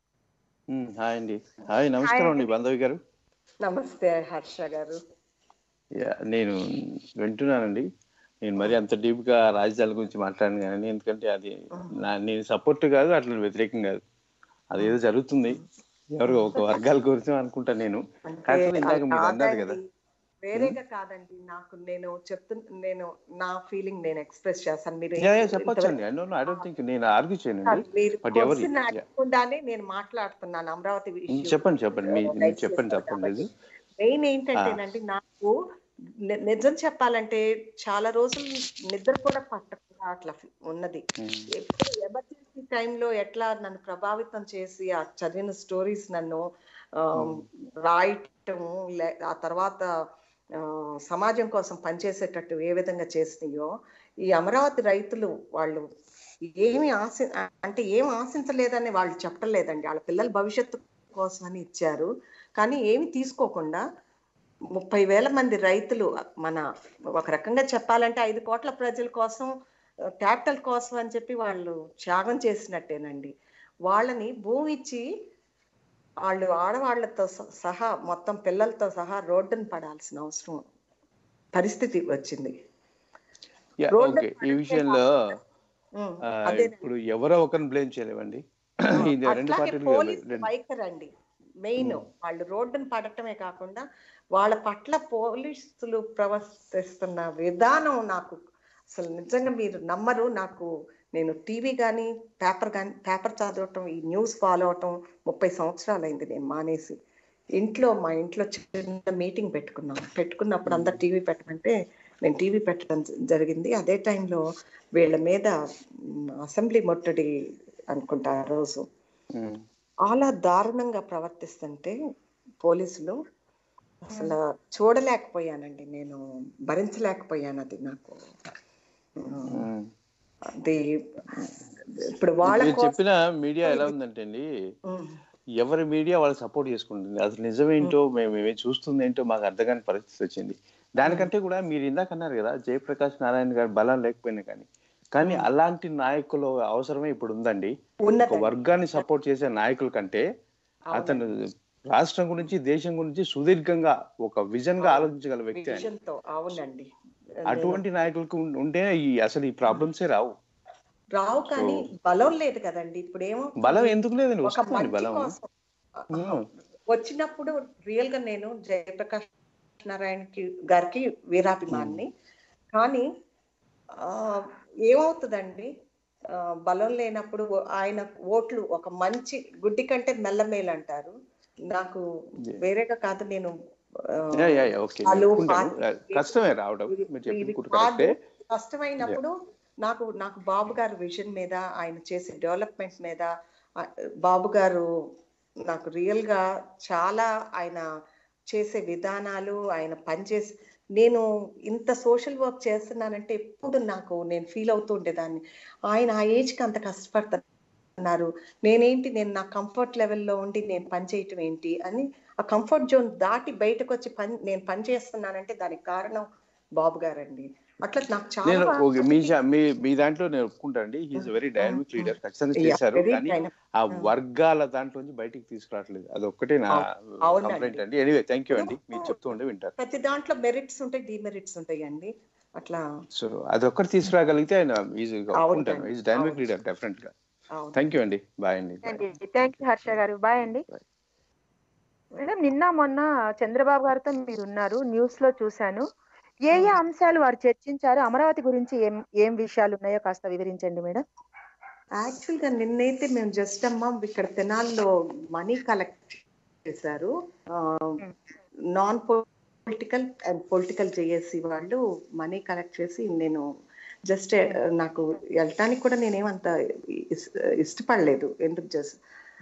ఉమ్, హాయ్ అండి హాయ్ నమస్కారం అండి బాంధవి గారు నమస్తే హర్ష గారు యా, నేను వింటున్నానండి నేను మరి అంత డీప్ గా రాజధాని గురించి మాట్లాడను కానీ ఎందుకంటే అది నా నేను సపోర్ట్ కాదు అట్లా వ్యతిరేకం కాదు అది ఏదో జరుగుతుంది ఎవరు ఒక వర్గాల గురించి అనుకుంటా నేను అంటే కాకపోతే ఇందాక అది మీరు అన్నారు కదా కాదండి. వేరేగా కాదండి నాకు నేను చెప్తు నేను నా ఫీలింగ్ నేను ఎక్స్ప్రెస్ చేస్తాను మీరు యా యా చెప్పొచ్చండి I don't I don't think నేను ఆర్గ్యూ చేయనండి మీరు బట్ ఎవరు క్వశ్చన్ అడగకుండానే నేను మాట్లాడుతున్నాను అమరావతి ఉమ్, చెప్పండి చెప్పండి మీ మీరు చెప్పండి తప్పండి మెయిన్ ఏంటంటేనండి నాకు ని- నిజం చెప్పాలంటే చాలా రోజులు నిద్ర కూడా పట్టకుండా అట్లా ఉన్నది ఎప్పుడు ఎమర్జెన్సీ టైంలో ఎట్లా నన్ను ప్రభావితం చేసి ఆ చదివిన స్టోరీస్ నన్ను ఆ, రాయటము లే- ఆ తర్వాత ఆ, సమాజం కోసం పనిచేసేటట్టు ఏ విధంగా చేసినాయో ఈ అమరావతి రైతులు వాళ్ళు ఏమి ఆశ అంటే ఏం ఆశించలేదని వాళ్ళు చెప్పడం లేదండి వాళ్ళ పిల్లల భవిష్యత్తు కోసమని ఇచ్చారు కానీ ఏమి తీసుకోకుండా ముప్పై వేల మంది రైతులు మన ఒక రకంగా చెప్పాలంటే ఐదు కోట్ల ప్రజల కోసం క్యాపిటల్ కోసం అని చెప్పి వాళ్ళు త్యాగం చేసినట్టేనండి వాళ్ళని భూమి ఇచ్చి వాళ్ళు ఆడవాళ్లతో స- సహా మొత్తం పిల్లలతో సహా రోడ్డును పడాల్సిన అవసరం పరిస్థితి వచ్చింది యా రోడ్డు ఓకే ఈ విషయంలో ఉమ్, ఆ, అదే ఇప్పుడు ఎవరో ఒకరిని బ్లేమ్ చేయలేమండి ఇది రెండు అట్లాగే పార్టీలు పోలీసు రెండు- వైఖరి అండి మెయిన్ వాళ్ళు రోడ్డును పడటమే కాకుండా వాళ్ళ పట్ల పోలీసులు ప్రవర్తిస్తున్న విధానం నాకు అసలు నిజంగా మీరు నమ్మరు నాకు నేను టీవీ కానీ పేపర్ కానీ పేపర్ చదవటం ఈ న్యూస్ ఫాలో అవటం ముప్పై సంవత్సరాలు అయింది నేను మానేసి ఇంట్లో మా ఇంట్లో చిన్న మీటింగ్ పెట్టుకున్నాం పెట్టుకున్నప్పుడు అందరు టీవీ పెట్టమంటే నేను టీవీ పెట్టడం జ- జరిగింది అదే టైంలో వీళ్ళ మీద మ్, అసెంబ్లీ ముట్టడి అనుకుంటా ఆ రోజు ఉమ్. చాలా దారుణంగా ప్రవర్తిస్తుంటే పోలీసులు అసలు చూడలేకపోయానండి నేను భరించలేకపోయాను అది నాకు ఉమ్. అది ఇప్పుడు వాళ్ళ మీరు కోసం చెప్పిన మీడియా ఎలా ఉందంటే అండి ఉమ్, ఎవరి మీడియా వాళ్ళు సపోర్ట్ చేసుకుంటుంది అసలు నిజమేంటో మేము మేము చూస్తుంది ఏంటో మాకు అర్థం కాని పరిస్థితి వచ్చింది దానికంటే కూడా మీరు ఇందాక అన్నారు కదా జయప్రకాష్ నారాయణ గారి బలం లేకపోయినా కానీ కానీ అలాంటి నాయకులు అవసరమే ఇప్పుడు ఉందండి ఒక ఉన్నదండి వర్గాన్ని సపోర్ట్ చేసే నాయకుల కంటే అతను రాష్ట్రం గురించి దేశం గురించి సుదీర్ఘంగా ఒక విజన్ గా ఆలోచించగల వ్యక్తి ఆయన విజన్ తో అవునండి అటువంటి నాయకులకు ఉం- ఉంటే ఈ అసలు ఈ ప్రాబ్లమ్సే రావు రావు కానీ బలం లేదు కదండి ఇప్పుడు ఏమో బలం ఎందుకు లేదండి ఒక వస్తుందండి మంచి బలం కోసం ఉం. వచ్చినప్పుడు రియల్ గా నేను జయప్రకాష్ నారాయణకి గారికి వీరాభిమాన్ని కానీ ఆ, ఏమవుతుందండి ఆ, బలం లేనప్పుడు ఆయన ఓట్లు ఒక మంచి గుడ్డి కంటే మెల్లమేలు అంటారు నాకు వేరేగా కాదు నేను ఆ, యా, యా, యా, ఓకే వాళ్ళు ఒప్పుకుంటాను. పార్టీ- కష్టమే రావడం ఇది- మీరు ఇది చెప్పింది కూడా కాదు. కరెక్టే కష్టమైనప్పుడు నాకు నాకు బాబు గారు విజన్ మీద ఆయన చేసే డెవలప్మెంట్ మీద ఆ, బాబు గారు నాకు రియల్ గా చాలా ఆయన చేసే విధానాలు ఆయన పనిచేసి నేను ఇంత సోషల్ వర్క్ చేస్తున్నానంటే ఎప్పుడు నాకు నేను ఫీల్ అవుతూ ఉండేదాన్ని ఆయన ఆ ఏజ్ కి అంత కష్టపడుతున్నారు నేనేంటి నేను నా కంఫర్ట్ లెవెల్లో ఉండి నేను పని చేయటం ఏంటి అని ఆ కంఫర్ట్ జోన్ దాటి బయటకు వచ్చి పని నేను పని చేస్తున్నానంటే దానికి కారణం బాబు గారండి అట్లా నాకు నేను చాలా ఓకే మీ జా- మీ మీ దాంట్లో నేను ఒప్పుకుంటానండి హీఈస్ వెరీ డైనమిక్ లీడర్ ఖచ్చితంగా Yeah, చేశారు very కానీ dynamic. ఆ వర్గాల దాంట్లో నుంచి బయటికి తీసుకురావట్లేదు అది ఒక్కటే నా అవునండి. కంప్లైంట్ అండి ఎనీవే థ్యాంక్ యూ అండి మీరు చెప్తూ ఉండే వింటారు ప్రతి దాంట్లో మెరిట్స్ ఉంటాయి డిమెరిట్స్ ఉంటాయి అండి అట్లా సో అది ఒక్కటి తీసుకురాగలిగితే ఆయన ఈజీగా ఒప్పుకుంటాను అవునండి. ఈజ్ డైనమిక్ అవును. లీడర్ డెఫినెట్ గా అవును. థ్యాంక్ యూ అండి బాయ్ అండి bye. థ్యాంక్ యూ హర్ష గారు బాయ్ అండి Bye. మేడం నిన్న మొన్న చంద్రబాబు గారితో మీరు ఉన్నారు న్యూస్ లో చూశాను ఏ ఏ అంశాలు వారు చర్చించారు అమరావతి గురించి ఏం ఏం విషయాలు ఉన్నాయో కాస్త వివరించండి మేడం యాక్చువల్ గా నిన్నైతే మేము జస్ట్ అమ్మ ఇక్కడ తెనాల్లో మనీ కలెక్ట్ చేశారు non political and political JAC వాళ్ళు మనీ కలెక్ట్ చేసి నేను జస్ట్ నాకు వెళ్ళటానికి కూడా నేనేమంత ఇస్- ఇష్టపడలేదు ఎందుకు జస్ట్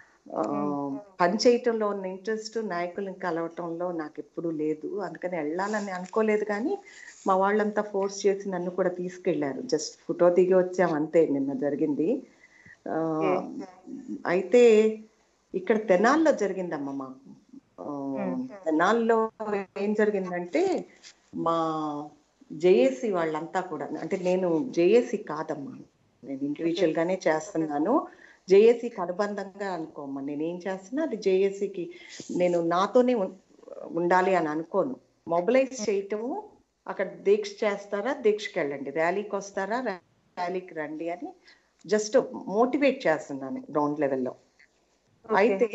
పని చేయటంలో ఉన్న ఇంట్రెస్ట్ నాయకులను కలవటంలో నాకు ఎప్పుడూ లేదు అందుకని వెళ్ళాలని అనుకోలేదు కానీ మా వాళ్ళంతా ఫోర్స్ చేసి నన్ను కూడా తీసుకెళ్లారు జస్ట్ ఫోటో దిగి వచ్చాం అంతే నిన్న జరిగింది ఆ, అయితే ఇక్కడ తెనాల్లో జరిగిందమ్మా మాకు ఆ, తెనాల్లో ఏం జరిగిందంటే మా జేఏసీ వాళ్ళంతా కూడా అంటే నేను జేఏసీ కాదమ్మా నేను ఇండివిజువల్ గానే చేస్తున్నాను జేఏసీకి అనుబంధంగా అనుకోమ్మా నేను ఏం చేస్తున్నా అది జేఏసీకి నేను నాతోనే ఉం- ఉండాలి అని అనుకోను మొబిలైజ్ చేయటము అక్కడ దీక్ష చేస్తారా దీక్షకి వెళ్ళండి ర్యాలీకి వస్తారా ర్యాలీకి రండి అని జస్ట్ మోటివేట్ చేస్తున్నాను గ్రౌండ్ లెవెల్లో అయితే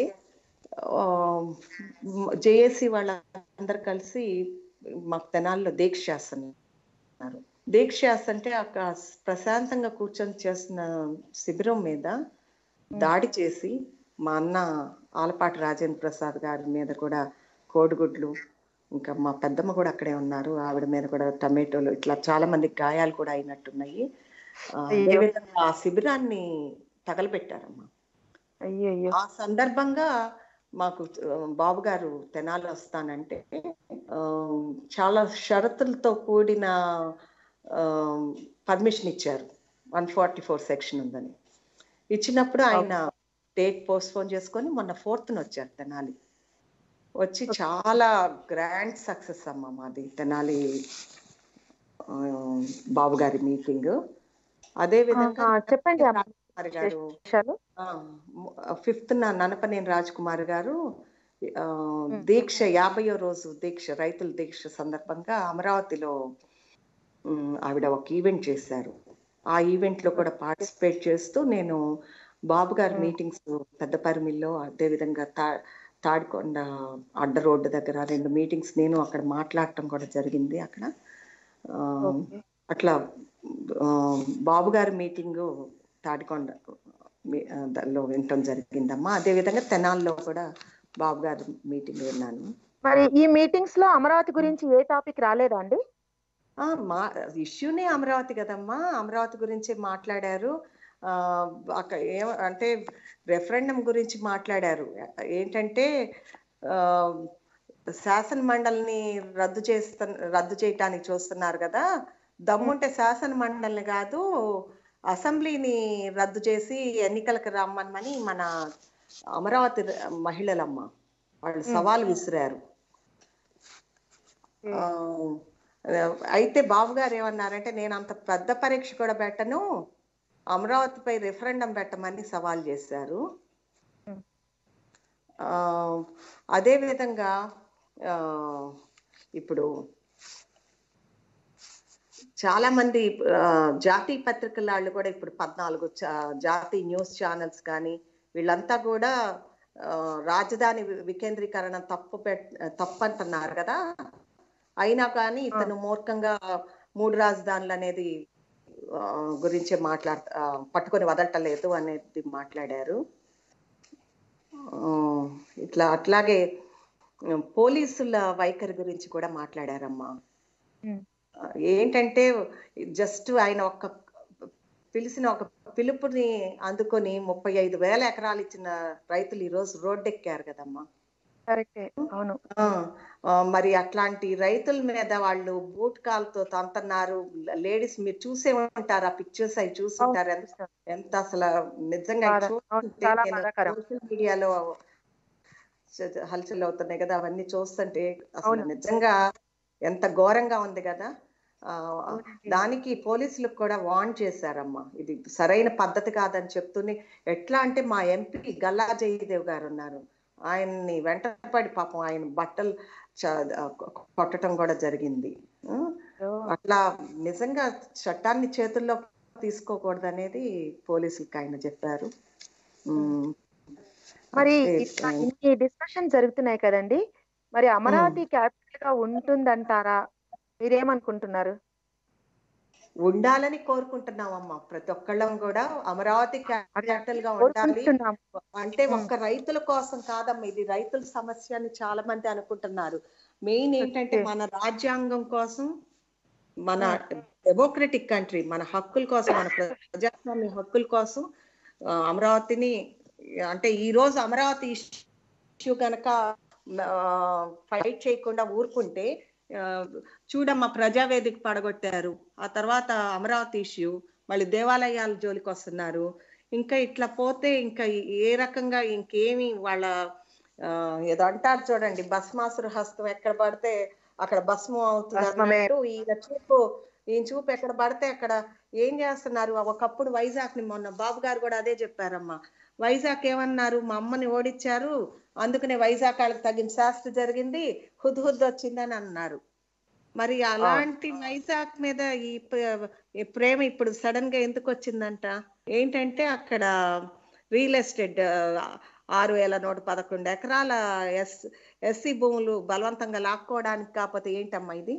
జేఏసీ వాళ్ళందరూ కలిసి మాకు తెనాల్లో దీక్ష చేస్తున్నారు దీక్ష చేస్తుంటే అక్కడ ప్రశాంతంగా కూర్చొని చేస్తున్న శిబిరం మీద దాడి చేసి మా అన్న ఆలపాటి రాజేంద్ర ప్రసాద్ గారి మీద కూడా కోడిగుడ్లు ఇంకా మా పెద్దమ్మ కూడా అక్కడే ఉన్నారు ఆవిడ మీద కూడా టమాటోలు ఇట్లా చాలా మంది గాయాలు కూడా అయినట్టున్నాయి ఆ, అదేవిధంగా ఆ శిబిరాన్ని తగలబెట్టారమ్మా అయ్యో అయ్యో ఆ సందర్భంగా మాకు ఆ, బాబు గారు తెనాలి వస్తానంటే ఆ, చాలా షరతులతో కూడిన పర్మిషన్ ఇచ్చారు వన్ ఫార్టీ ఫోర్ సెక్షన్ ఉందని ఇచ్చినప్పుడు ఆయన డేట్ పోస్ట్పోన్ చేసుకొని మొన్న ఫోర్త్న వచ్చారు తెనాలి వచ్చి చాలా గ్రాండ్ సక్సెస్ అమ్మ మాది తెనాలి ఆ, బాబు గారి మీటింగ్ అదే విధంగా ఆ, చెప్పండి అమ్మ. రాజకుమారి గారు విశేషాలు ఫిఫ్త్ ననపనేని రాజ్ కుమార్ గారు ఆ, దీక్ష యాభయో రోజు దీక్ష రైతుల దీక్ష సందర్భంగా అమరావతిలో ఉమ్, ఆవిడ ఒక ఈవెంట్ చేశారు ఆ ఈవెంట్ లో కూడా పార్టిసిపేట్ చేస్తూ నేను బాబు గారి మీటింగ్స్ పెద్దపరిమిల్లో అదే విధంగా తా తాడికొండ అడ్డ రోడ్డు దగ్గర రెండు మీటింగ్స్ నేను అక్కడ మాట్లాడటం కూడా జరిగింది అక్కడ ఆ, అట్లా ఆ, బాబు గారి మీటింగ్ తాడికొండ మీ- ఆ, దానిలో వినటం జరిగిందమ్మా అదే విధంగా తెనాల్లో కూడా బాబు గారి మీటింగ్ విన్నాను మరి ఈ మీటింగ్స్ లో అమరావతి గురించి ఏ టాపిక్ రాలేదా అండి ఆ మా ఇష్యూనే అమరావతి కదమ్మా అమరావతి గురించి మాట్లాడారు ఆ అక్క ఏం అంటే రెఫరెండం గురించి మాట్లాడారు ఏంటంటే ఆ శాసన మండలిని రద్దు చేస్త రద్దు చేయటానికి చూస్తున్నారు కదా దమ్ముంటే శాసన మండలిని కాదు అసెంబ్లీని రద్దు చేసి ఎన్నికలకు రమ్మనమని మన అమరావతి మహిళలమ్మ వాళ్ళు సవాల్ విసిరారు ఆ, అయితే బాబు గారు ఏమన్నారంటే నేను అంత పెద్ద పరీక్ష కూడా పెట్టను అమరావతిపై రిఫరెండం పెట్టమని సవాల్ చేశారు ఆ, అదే విధంగా ఆ, ఇప్పుడు చాలా మంది ఆ, జాతీయ పత్రికల వాళ్ళు కూడా ఇప్పుడు పద్నాలుగు చా- జాతీయ న్యూస్ ఛానల్స్ కానీ వీళ్ళంతా కూడా ఆ, రాజధాని వి- వికేంద్రీకరణ తప్పు పెట్ తప్పు అంటున్నారు కదా అయినా కానీ ఇతను మూర్ఖంగా మూడు రాజధానులు అనేది ఆ, గురించి మాట్లాడ ఆ, పట్టుకొని వదలటలేదు అనేది మాట్లాడారు ఆ, ఇట్లా అట్లాగే ఉమ్, పోలీసుల వైఖరి గురించి కూడా మాట్లాడారమ్మా ఉమ్. ఆ, ఏంటంటే జస్ట్ ఆయన ఒక పిలిచిన ఒక పిలుపుని అందుకొని ముప్పై ఐదు వేల ఎకరాలు ఇచ్చిన రైతులు ఈ రోజు రోడ్డెక్కారు కదమ్మా కరెక్టే అవును ఆ, ఆ, మరి అట్లాంటి రైతుల మీద వాళ్ళు బూట్ కాల్తో తంతున్నారు లేడీస్ మీరు చూసే ఉంటారు ఆ పిక్చర్స్ అవి చూసుంటారు ఎంత ఎంత అసలు నిజంగా బాధ. అవును, చాలా బాధాకరం. సోషల్ మీడియాలో చ- హల్చల్ అవుతున్నాయి కదా అవన్నీ చూస్తుంటే అసలు అవును. నిజంగా ఎంత ఘోరంగా ఉంది కదా ఆ, అవునండి. దానికి పోలీసులకు కూడా వార్న్ చేశారమ్మా ఇది సరైన పద్ధతి కాదని చెప్తూనే ఎట్లా అంటే మా ఎంపీ గల్లా జయదేవ్ గారు ఉన్నారు ఆయన్ని వెంటపడి పాపం ఆయన బట్టలు చ- కొట్టడం కూడా జరిగింది ఆ, ఓ, అట్లా నిజంగా చట్టాన్ని చేతుల్లో తీసుకోకూడదు అనేది పోలీసులకి ఆయన చెప్పారు ఉమ్, మరి అంటే, ఇట్లా ఇన్ని డిస్కషన్ జరుగుతున్నాయి కదండి మరి అమరావతి క్యాపిటల్ గా ఉంటుందంటారా మీరేమనుకుంటున్నారు ఉండాలని కోరుకుంటున్నామమ్మా ప్రతి ఒక్కళ్ళం కూడా అమరావతి క్యాపిటల్ గా ఉండాలి కోరుకుంటున్నాం అంటే ఒక్క రైతుల కోసం కాదమ్మా ఇది రైతుల సమస్య అని చాలా మంది అనుకుంటున్నారు మెయిన్ ఏంటంటే Okay. మన రాజ్యాంగం కోసం మన డెమోక్రటిక్ కంట్రీ మన హక్కుల కోసం మన ప్రజాస్వామ్య హక్కుల కోసం ఆ, అమరావతిని అంటే ఈ రోజు అమరావతి ఇష్యూ కనుక ఫైట్ చేయకుండా ఊరుకుంటే ఆ, చూడమ్మా ప్రజావేదిక పడగొట్టారు ఆ తర్వాత అమరావతి ఇష్యూ మళ్ళీ దేవాలయాల జోలికి వస్తున్నారు ఇంకా ఇట్లా పోతే ఇంకా ఏ రకంగా ఇంకేమి వాళ్ళ ఆ, ఏదో అంటారు చూడండి భస్మాసుర హస్తం ఎక్కడ పడితే అక్కడ భస్మం అవుతుంది భస్మమే. అన్నట్టు ఈయన చూపు ఈయన చూపు ఎక్కడ పడితే అక్కడ ఏం చేస్తున్నారు ఒకప్పుడు వైజాగ్ ని మొన్న బాబు గారు కూడా అదే చెప్పారమ్మా వైజాగ్ ఏమన్నారు మా అమ్మని ఓడించారు అందుకనే వైజాగ్ వాళ్ళకి తగిన శాస్త్ర జరిగింది హుద్ హుద్ వచ్చిందని అన్నారు మరి అలాంటి వైజాగ్ మీద ఈ ప్ర- ఈ ప్రేమ ఇప్పుడు సడన్ గా ఎందుకు వచ్చిందంట ఏంటంటే అక్కడ రియల్ ఎస్టేట్ ఆరు వేల నూట పదకొండు ఎకరాల ఎస్ ఎస్సీ భూములు బలవంతంగా లాక్కోవడానికి కాకపోతే ఏంటమ్మా ఇది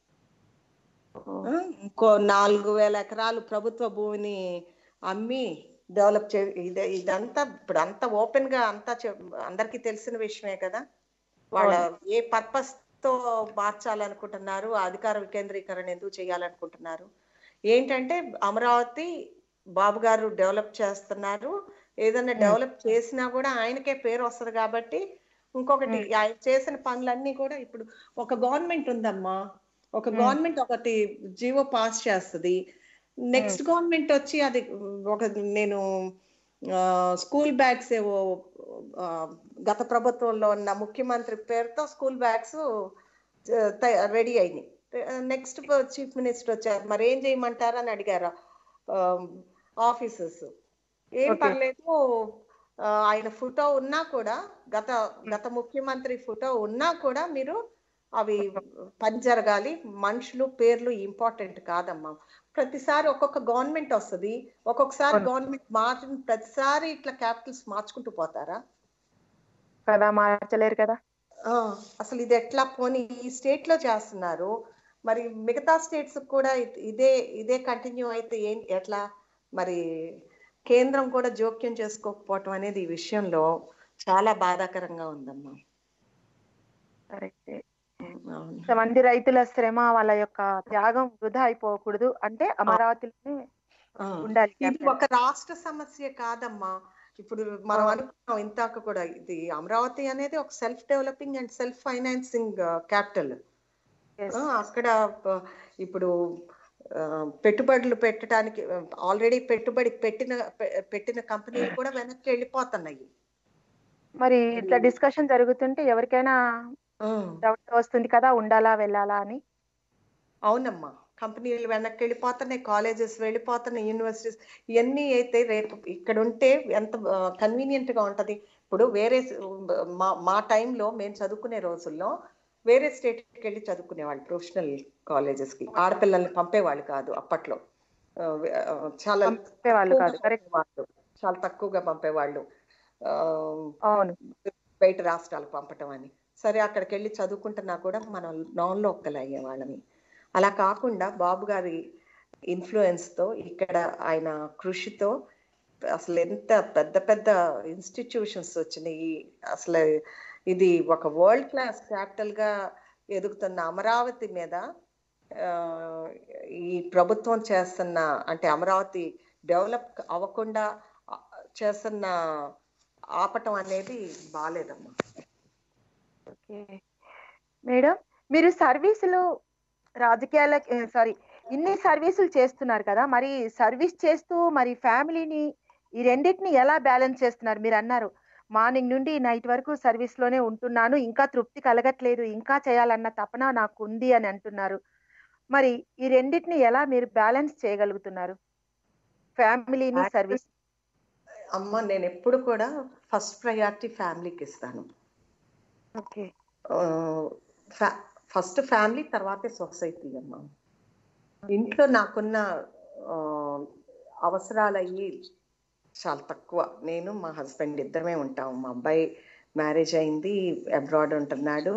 ఆ, ఇంకో నాలుగు వేల ఎకరాలు ప్రభుత్వ భూమిని అమ్మి డెవలప్ చే ఇదే ఇదంతా ఇప్పుడు అంతా ఓపెన్ గా అంతా చెప్- అందరికీ తెలిసిన విషయమే కదా వాళ్ళ ఏ పర్పస్ తో మార్చాలనుకుంటున్నారు అధికార వికేంద్రీకరణ ఎందుకు చేయాలనుకుంటున్నారు ఏంటంటే అమరావతి బాబు గారు డెవలప్ చేస్తున్నారు ఏదైనా డెవలప్ చేసినా కూడా ఆయనకే పేరు వస్తుంది కాబట్టి ఇంకొకటి ఆయన చేసిన పనులన్నీ కూడా ఇప్పుడు ఒక గవర్నమెంట్ ఉందమ్మా ఒక గవర్నమెంట్ ఒకటి జీవో పాస్ చేస్తుంది నెక్స్ట్ గవర్నమెంట్ వచ్చి అది ఒక నేను స్కూల్ బ్యాగ్స్ ఏవో ఆ, గత ప్రభుత్వంలో ఉన్న ముఖ్యమంత్రి పేరుతో స్కూల్ బ్యాగ్స్ రెడీ అయినాయి నెక్స్ట్ చీఫ్ మినిస్టర్ వచ్చారు మరి ఏం చేయమంటారు అని అడిగారు ఆఫీసర్స్ ఏం Okay. పర్లేదు ఆ, ఆయన ఫోటో ఉన్నా కూడా గత గత ముఖ్యమంత్రి ఫోటో ఉన్నా కూడా మీరు అవి పని జరగాలి మనుషులు పేర్లు ఇంపార్టెంట్ కాదమ్మా ప్రతిసారి ఒక్కొక్క గవర్నమెంట్ వస్తది ఒక్కొక్కసారి అవును. గవర్నమెంట్ మార్చిన ప్రతిసారి ఇట్లా క్యాపిటల్స్ మార్చుకుంటూ పోతారా కదా మార్చలేరు కదా ఆ, అసలు ఇది ఎట్లా పోనీ ఈ స్టేట్ లో చేస్తున్నారు మరి మిగతా స్టేట్స్ కూడా ఇ- ఇదే ఇదే కంటిన్యూ అయితే ఏం ఎట్లా మరి కేంద్రం కూడా జోక్యం చేసుకోకపోవటం అనేది ఈ విషయంలో చాలా బాధాకరంగా ఉందమ్మా కరెక్టే అవును. ఇంతమంది రైతుల శ్రమ వాళ్ళ యొక్క త్యాగం వృధా అయిపోకూడదు అంటే అమరావతిలోనే ఆ. ఉండాలి ఇది capital. ఒక రాష్ట్ర సమస్య కాదమ్మా ఇప్పుడు మనం ఆ. అనుకున్నాం ఇంతాక కూడా ఇది అమరావతి అనేది ఒక self developing and self financing capital Yes. అక్కడ ప- ఇప్పుడు ఆ, పెట్టుబడులు పెట్టడానికి ఆల్రెడీ పెట్టుబడి పెట్టిన పె- పెట్టిన కంపెనీలు కూడా వెనక్కి వెళ్ళిపోతున్నాయి మరి ఇట్లా డిస్కషన్ జరుగుతుంటే ఎవరికైనా ఉమ్. డౌట్ వస్తుంది కదా ఉండాలా వెళ్ళాలా అని అవునమ్మా కంపెనీలు వెనక్కి వెళ్ళిపోతున్నాయి కాలేజెస్ వెళ్ళిపోతున్నాయి యూనివర్సిటీస్ ఇవన్నీ అయితే రేపు ఇక్కడ ఉంటే ఎంత కన్వీనియంట్ గా ఉంటది ఇప్పుడు వేరే స్- మా మా టైంలో మేము చదువుకునే రోజుల్లో వేరే స్టేట్కి వెళ్ళి చదువుకునేవాళ్ళు ప్రొఫెషనల్ కాలేజెస్ కి ఆడపిల్లల్ని పంపేవాళ్ళు కాదు అప్పట్లో ఆ, ఆ, చాలా పంపేవాళ్ళు కాదు తక్కువగా కరెక్ట్ పంపేవాళ్ళు. చాలా తక్కువగా పంపేవాళ్ళు ఆ, అవును బయట రాష్ట్రాలకు పంపటం అని సరే అక్కడికి వెళ్ళి చదువుకుంటున్నా కూడా మనం నాన్ లోకల్ అయ్యేవాళ్ళని అలా కాకుండా బాబు గారి ఇన్ఫ్లుయెన్స్ తో ఇక్కడ ఆయన కృషితో అసలు ఎంత పెద్ద పెద్ద ఇన్స్టిట్యూషన్స్ వచ్చినాయి అసలు ఇది ఒక వరల్డ్ క్లాస్ క్యాపిటల్ గా ఎదుగుతున్న అమరావతి మీద ఆ, ఈ ప్రభుత్వం చేస్తున్న అంటే అమరావతి డెవలప్ అవ్వకుండా ఆ, చేస్తున్న ఆపటం అనేది బాగాలేదమ్మా ఓకే మేడం మీరు సర్వీసులు రాజకీయాల సారీ ఇన్ని సర్వీసులు చేస్తున్నారు కదా మరి సర్వీస్ చేస్తూ మరి ఫ్యామిలీని ఈ రెండింటిని ఎలా బ్యాలెన్స్ చేస్తున్నారు మీరు అన్నారు మార్నింగ్ నుండి నైట్ వరకు సర్వీస్ లోనే ఉంటున్నాను ఇంకా తృప్తి కలగట్లేదు ఇంకా చేయాలన్న తపన నాకు ఉంది అని అంటున్నారు మరి ఈ రెండింటిని ఎలా మీరు బ్యాలెన్స్ చేయగలుగుతున్నారు ఫ్యామిలీని సర్వీస్ అమ్మ నేను ఎప్పుడు కూడా ఫస్ట్ ప్రయారిటీ ఫ్యామిలీకి ఇస్తాను ఓకే ఫస్ట్ ఫ్యామిలీ తర్వాతే సొసైటీ అమ్మ ఇంట్లో నాకున్న ఆ, అవసరాలు అయ్యి చాలా తక్కువ నేను మా హస్బెండ్ ఇద్దరమే ఉంటాం మా అబ్బాయి మ్యారేజ్ అయింది అబ్రాడ్ ఉంటున్నాడు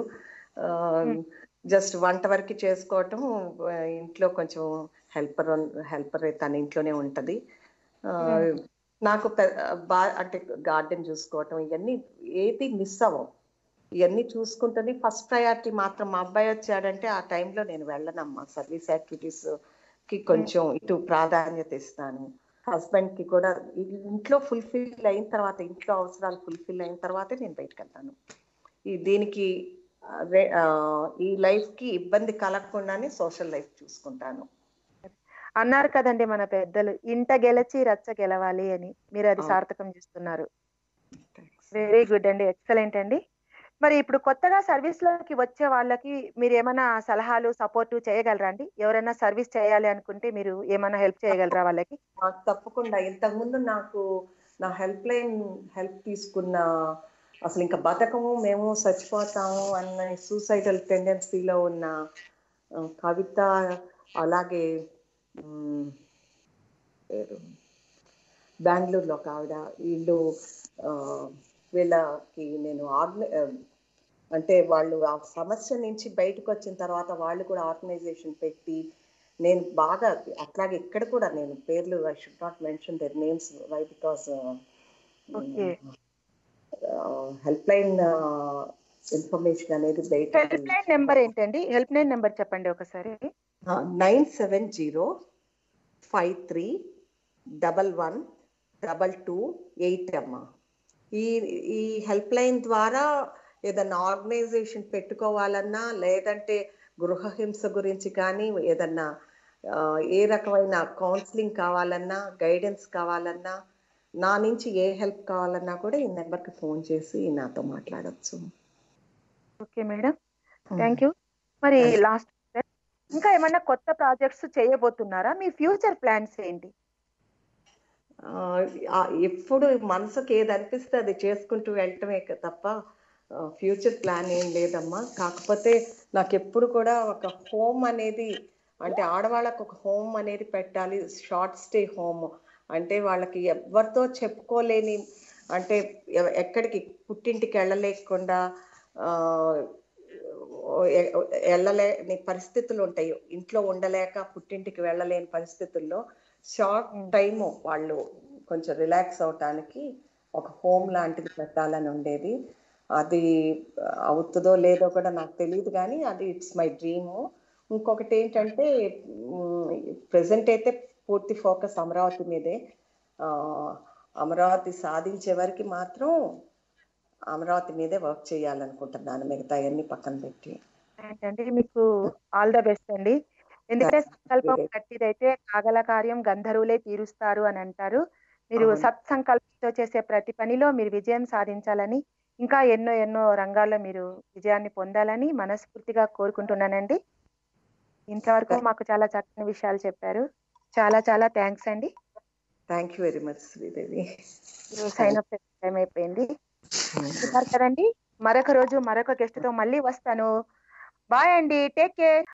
జస్ట్ వంట వరకు చేసుకోవటం ఆ, ఇంట్లో కొంచెం హెల్పర్ హెల్పర్ తన ఇంట్లోనే ఉంటది ఆ, నాకు పె- బా అంటే గార్డెన్ చూసుకోవటం ఇవన్నీ ఏది మిస్ అవ్వం ఇవన్నీ చూసుకుంటుంది ఫస్ట్ ప్రయారిటీ మాత్రం మా అబ్బాయి వచ్చాడంటే ఆ టైంలో నేను వెళ్ళనమ్మా సర్వీస్ యాక్టివిటీస్ కి కొంచెం ఇటు ప్రాధాన్యత ఇస్తాను హస్బెండ్ కి కూడా ఇ- ఇంట్లో ఫుల్ఫిల్ అయిన తర్వాత ఇంట్లో అవసరాలు ఫుల్ఫిల్ అయిన తర్వాతే నేను బయటకు వెళ్తాను ఈ దీనికి అదే, ఆ, ఈ లైఫ్ కి ఇబ్బంది కలగకుండానే సోషల్ లైఫ్ చూసుకుంటాను అన్నారు కదండి మన పెద్దలు ఇంట గెలచి రచ్చ గెలవాలి అని మీరు అది అవును. సార్థకం చేస్తున్నారు వెరీ గుడ్ అండి ఎక్సలెంట్ అండి మరి ఇప్పుడు కొత్తగా సర్వీస్ లోకి వచ్చే వాళ్ళకి మీరు ఏమైనా సలహాలు సపోర్ట్ చేయగలరా అండి ఎవరైనా సర్వీస్ చేయాలి అనుకుంటే మీరు ఏమైనా హెల్ప్ చేయగలరా వాళ్ళకి నాకు తప్పకుండా ఇంతకుముందు నాకు నా హెల్ప్ లైన్ హెల్ప్ తీసుకున్న అసలు ఇంకా బతకము మేము చచ్చిపోతాము అన్న సూసైడల్ టెండెన్సీలో ఉన్న ఆ, కవిత అలాగే ఉమ్, పేరు బెంగళూరులో ఒక ఆవిడ వీళ్ళు ఆ, వీళ్ళకి నేను ఆర్గనై ఆ, అంటే వాళ్ళు ఆ సమస్య నుంచి బయటకు వచ్చిన తర్వాత వాళ్ళు కూడా ఆర్గనైజేషన్ పెట్టి నేను బాగా అట్లాగే ఇక్కడ కూడా నేను పేర్లు I should not mention their names why because okay help line information అనేది బయట హెల్ప్ లైన్ నెంబర్ ఏంటండి హెల్ప్ లైన్ నెంబర్ చెప్పండి ఒకసారి nine seven zero five three double one double two eight అమ్మ ఈ ఈ హెల్ప్ లైన్ ద్వారా ఏదన్నా ఆర్గనైజేషన్ పెట్టుకోవాలన్నా లేదంటే గృహహింస గురించి కానీ ఏదన్నా ఆ, ఏ రకమైన కౌన్సిలింగ్ కావాలన్నా గైడెన్స్ కావాలన్నా నా నుంచి ఏ హెల్ప్ కావాలన్నా కూడా ఈ నెంబర్కి ఫోన్ చేసి నాతో మాట్లాడొచ్చు ఓకే మేడం థ్యాంక్ యూ మరి లాస్ట్ ఇంకా ఏమన్నా కొత్త ప్రాజెక్ట్స్ చేయబోతున్నారా మీ ఫ్యూచర్ ప్లాన్స్ ఏంటి ఆ, ఆ, ఎప్పుడు మనసుకి ఏది అనిపిస్తే అది చేసుకుంటూ వెళ్ళటమే క- తప్ప ఫ్యూచర్ ప్లాన్ ఏం లేదమ్మా కాకపోతే నాకు ఎప్పుడు కూడా ఒక హోమ్ అనేది అంటే ఆడవాళ్ళకు ఒక హోమ్ అనేది పెట్టాలి షార్ట్ స్టే హోమ్ అంటే వాళ్ళకి ఎవరితో చెప్పుకోలేని అంటే ఎ- ఎక్కడికి పుట్టింటికి వెళ్ళలేకుండా ఆ, ఎ- వెళ్ళలేని పరిస్థితులు ఉంటాయి ఇంట్లో ఉండలేక పుట్టింటికి వెళ్ళలేని పరిస్థితుల్లో షార్ట్ టైం వాళ్ళు కొంచెం రిలాక్స్ అవటానికి ఒక హోమ్ లాంటిది పెట్టాలని ఉండేది అది అవుతుందో లేదో కూడా నాకు తెలియదు కానీ అది ఇట్స్ మై డ్రీమ్ ఇంకొకటి ఏంటంటే ప్రజెంట్ అయితే పూర్తి ఫోకస్ అమరావతి మీదే ఆ, అమరావతి సాధించే వరకు మాత్రం అమరావతి మీదే వర్క్ చేయాలనుకుంటున్నాను మిగతా అన్ని పక్కన పెట్టి ఏంటంటే మీకు ఆల్ ద బెస్ట్ అండి ఎందుకంటే సంకల్పం గట్టిదైతే కాగల కార్యం గంధర్వులే తీరుస్తారు అని అంటారు మీరు అవును. సత్సంకల్పంతో చేసే ప్రతి పనిలో మీరు విజయం సాధించాలని ఇంకా ఎన్నో ఎన్నో రంగాల్లో మీరు విజయాన్ని పొందాలని మనస్ఫూర్తిగా కోరుకుంటున్నానండి ఇంతవరకు మాకు చాలా చక్కని విషయాలు చెప్పారు చాలా చాలా థ్యాంక్స్ అండి thank you very much Sridevi sign up time అయిపోయింది విన్నారు కదండి మరొక రోజు మరొక గెస్ట్ తో మళ్ళీ వస్తాను బాయ్ అండి టేక్ కేర్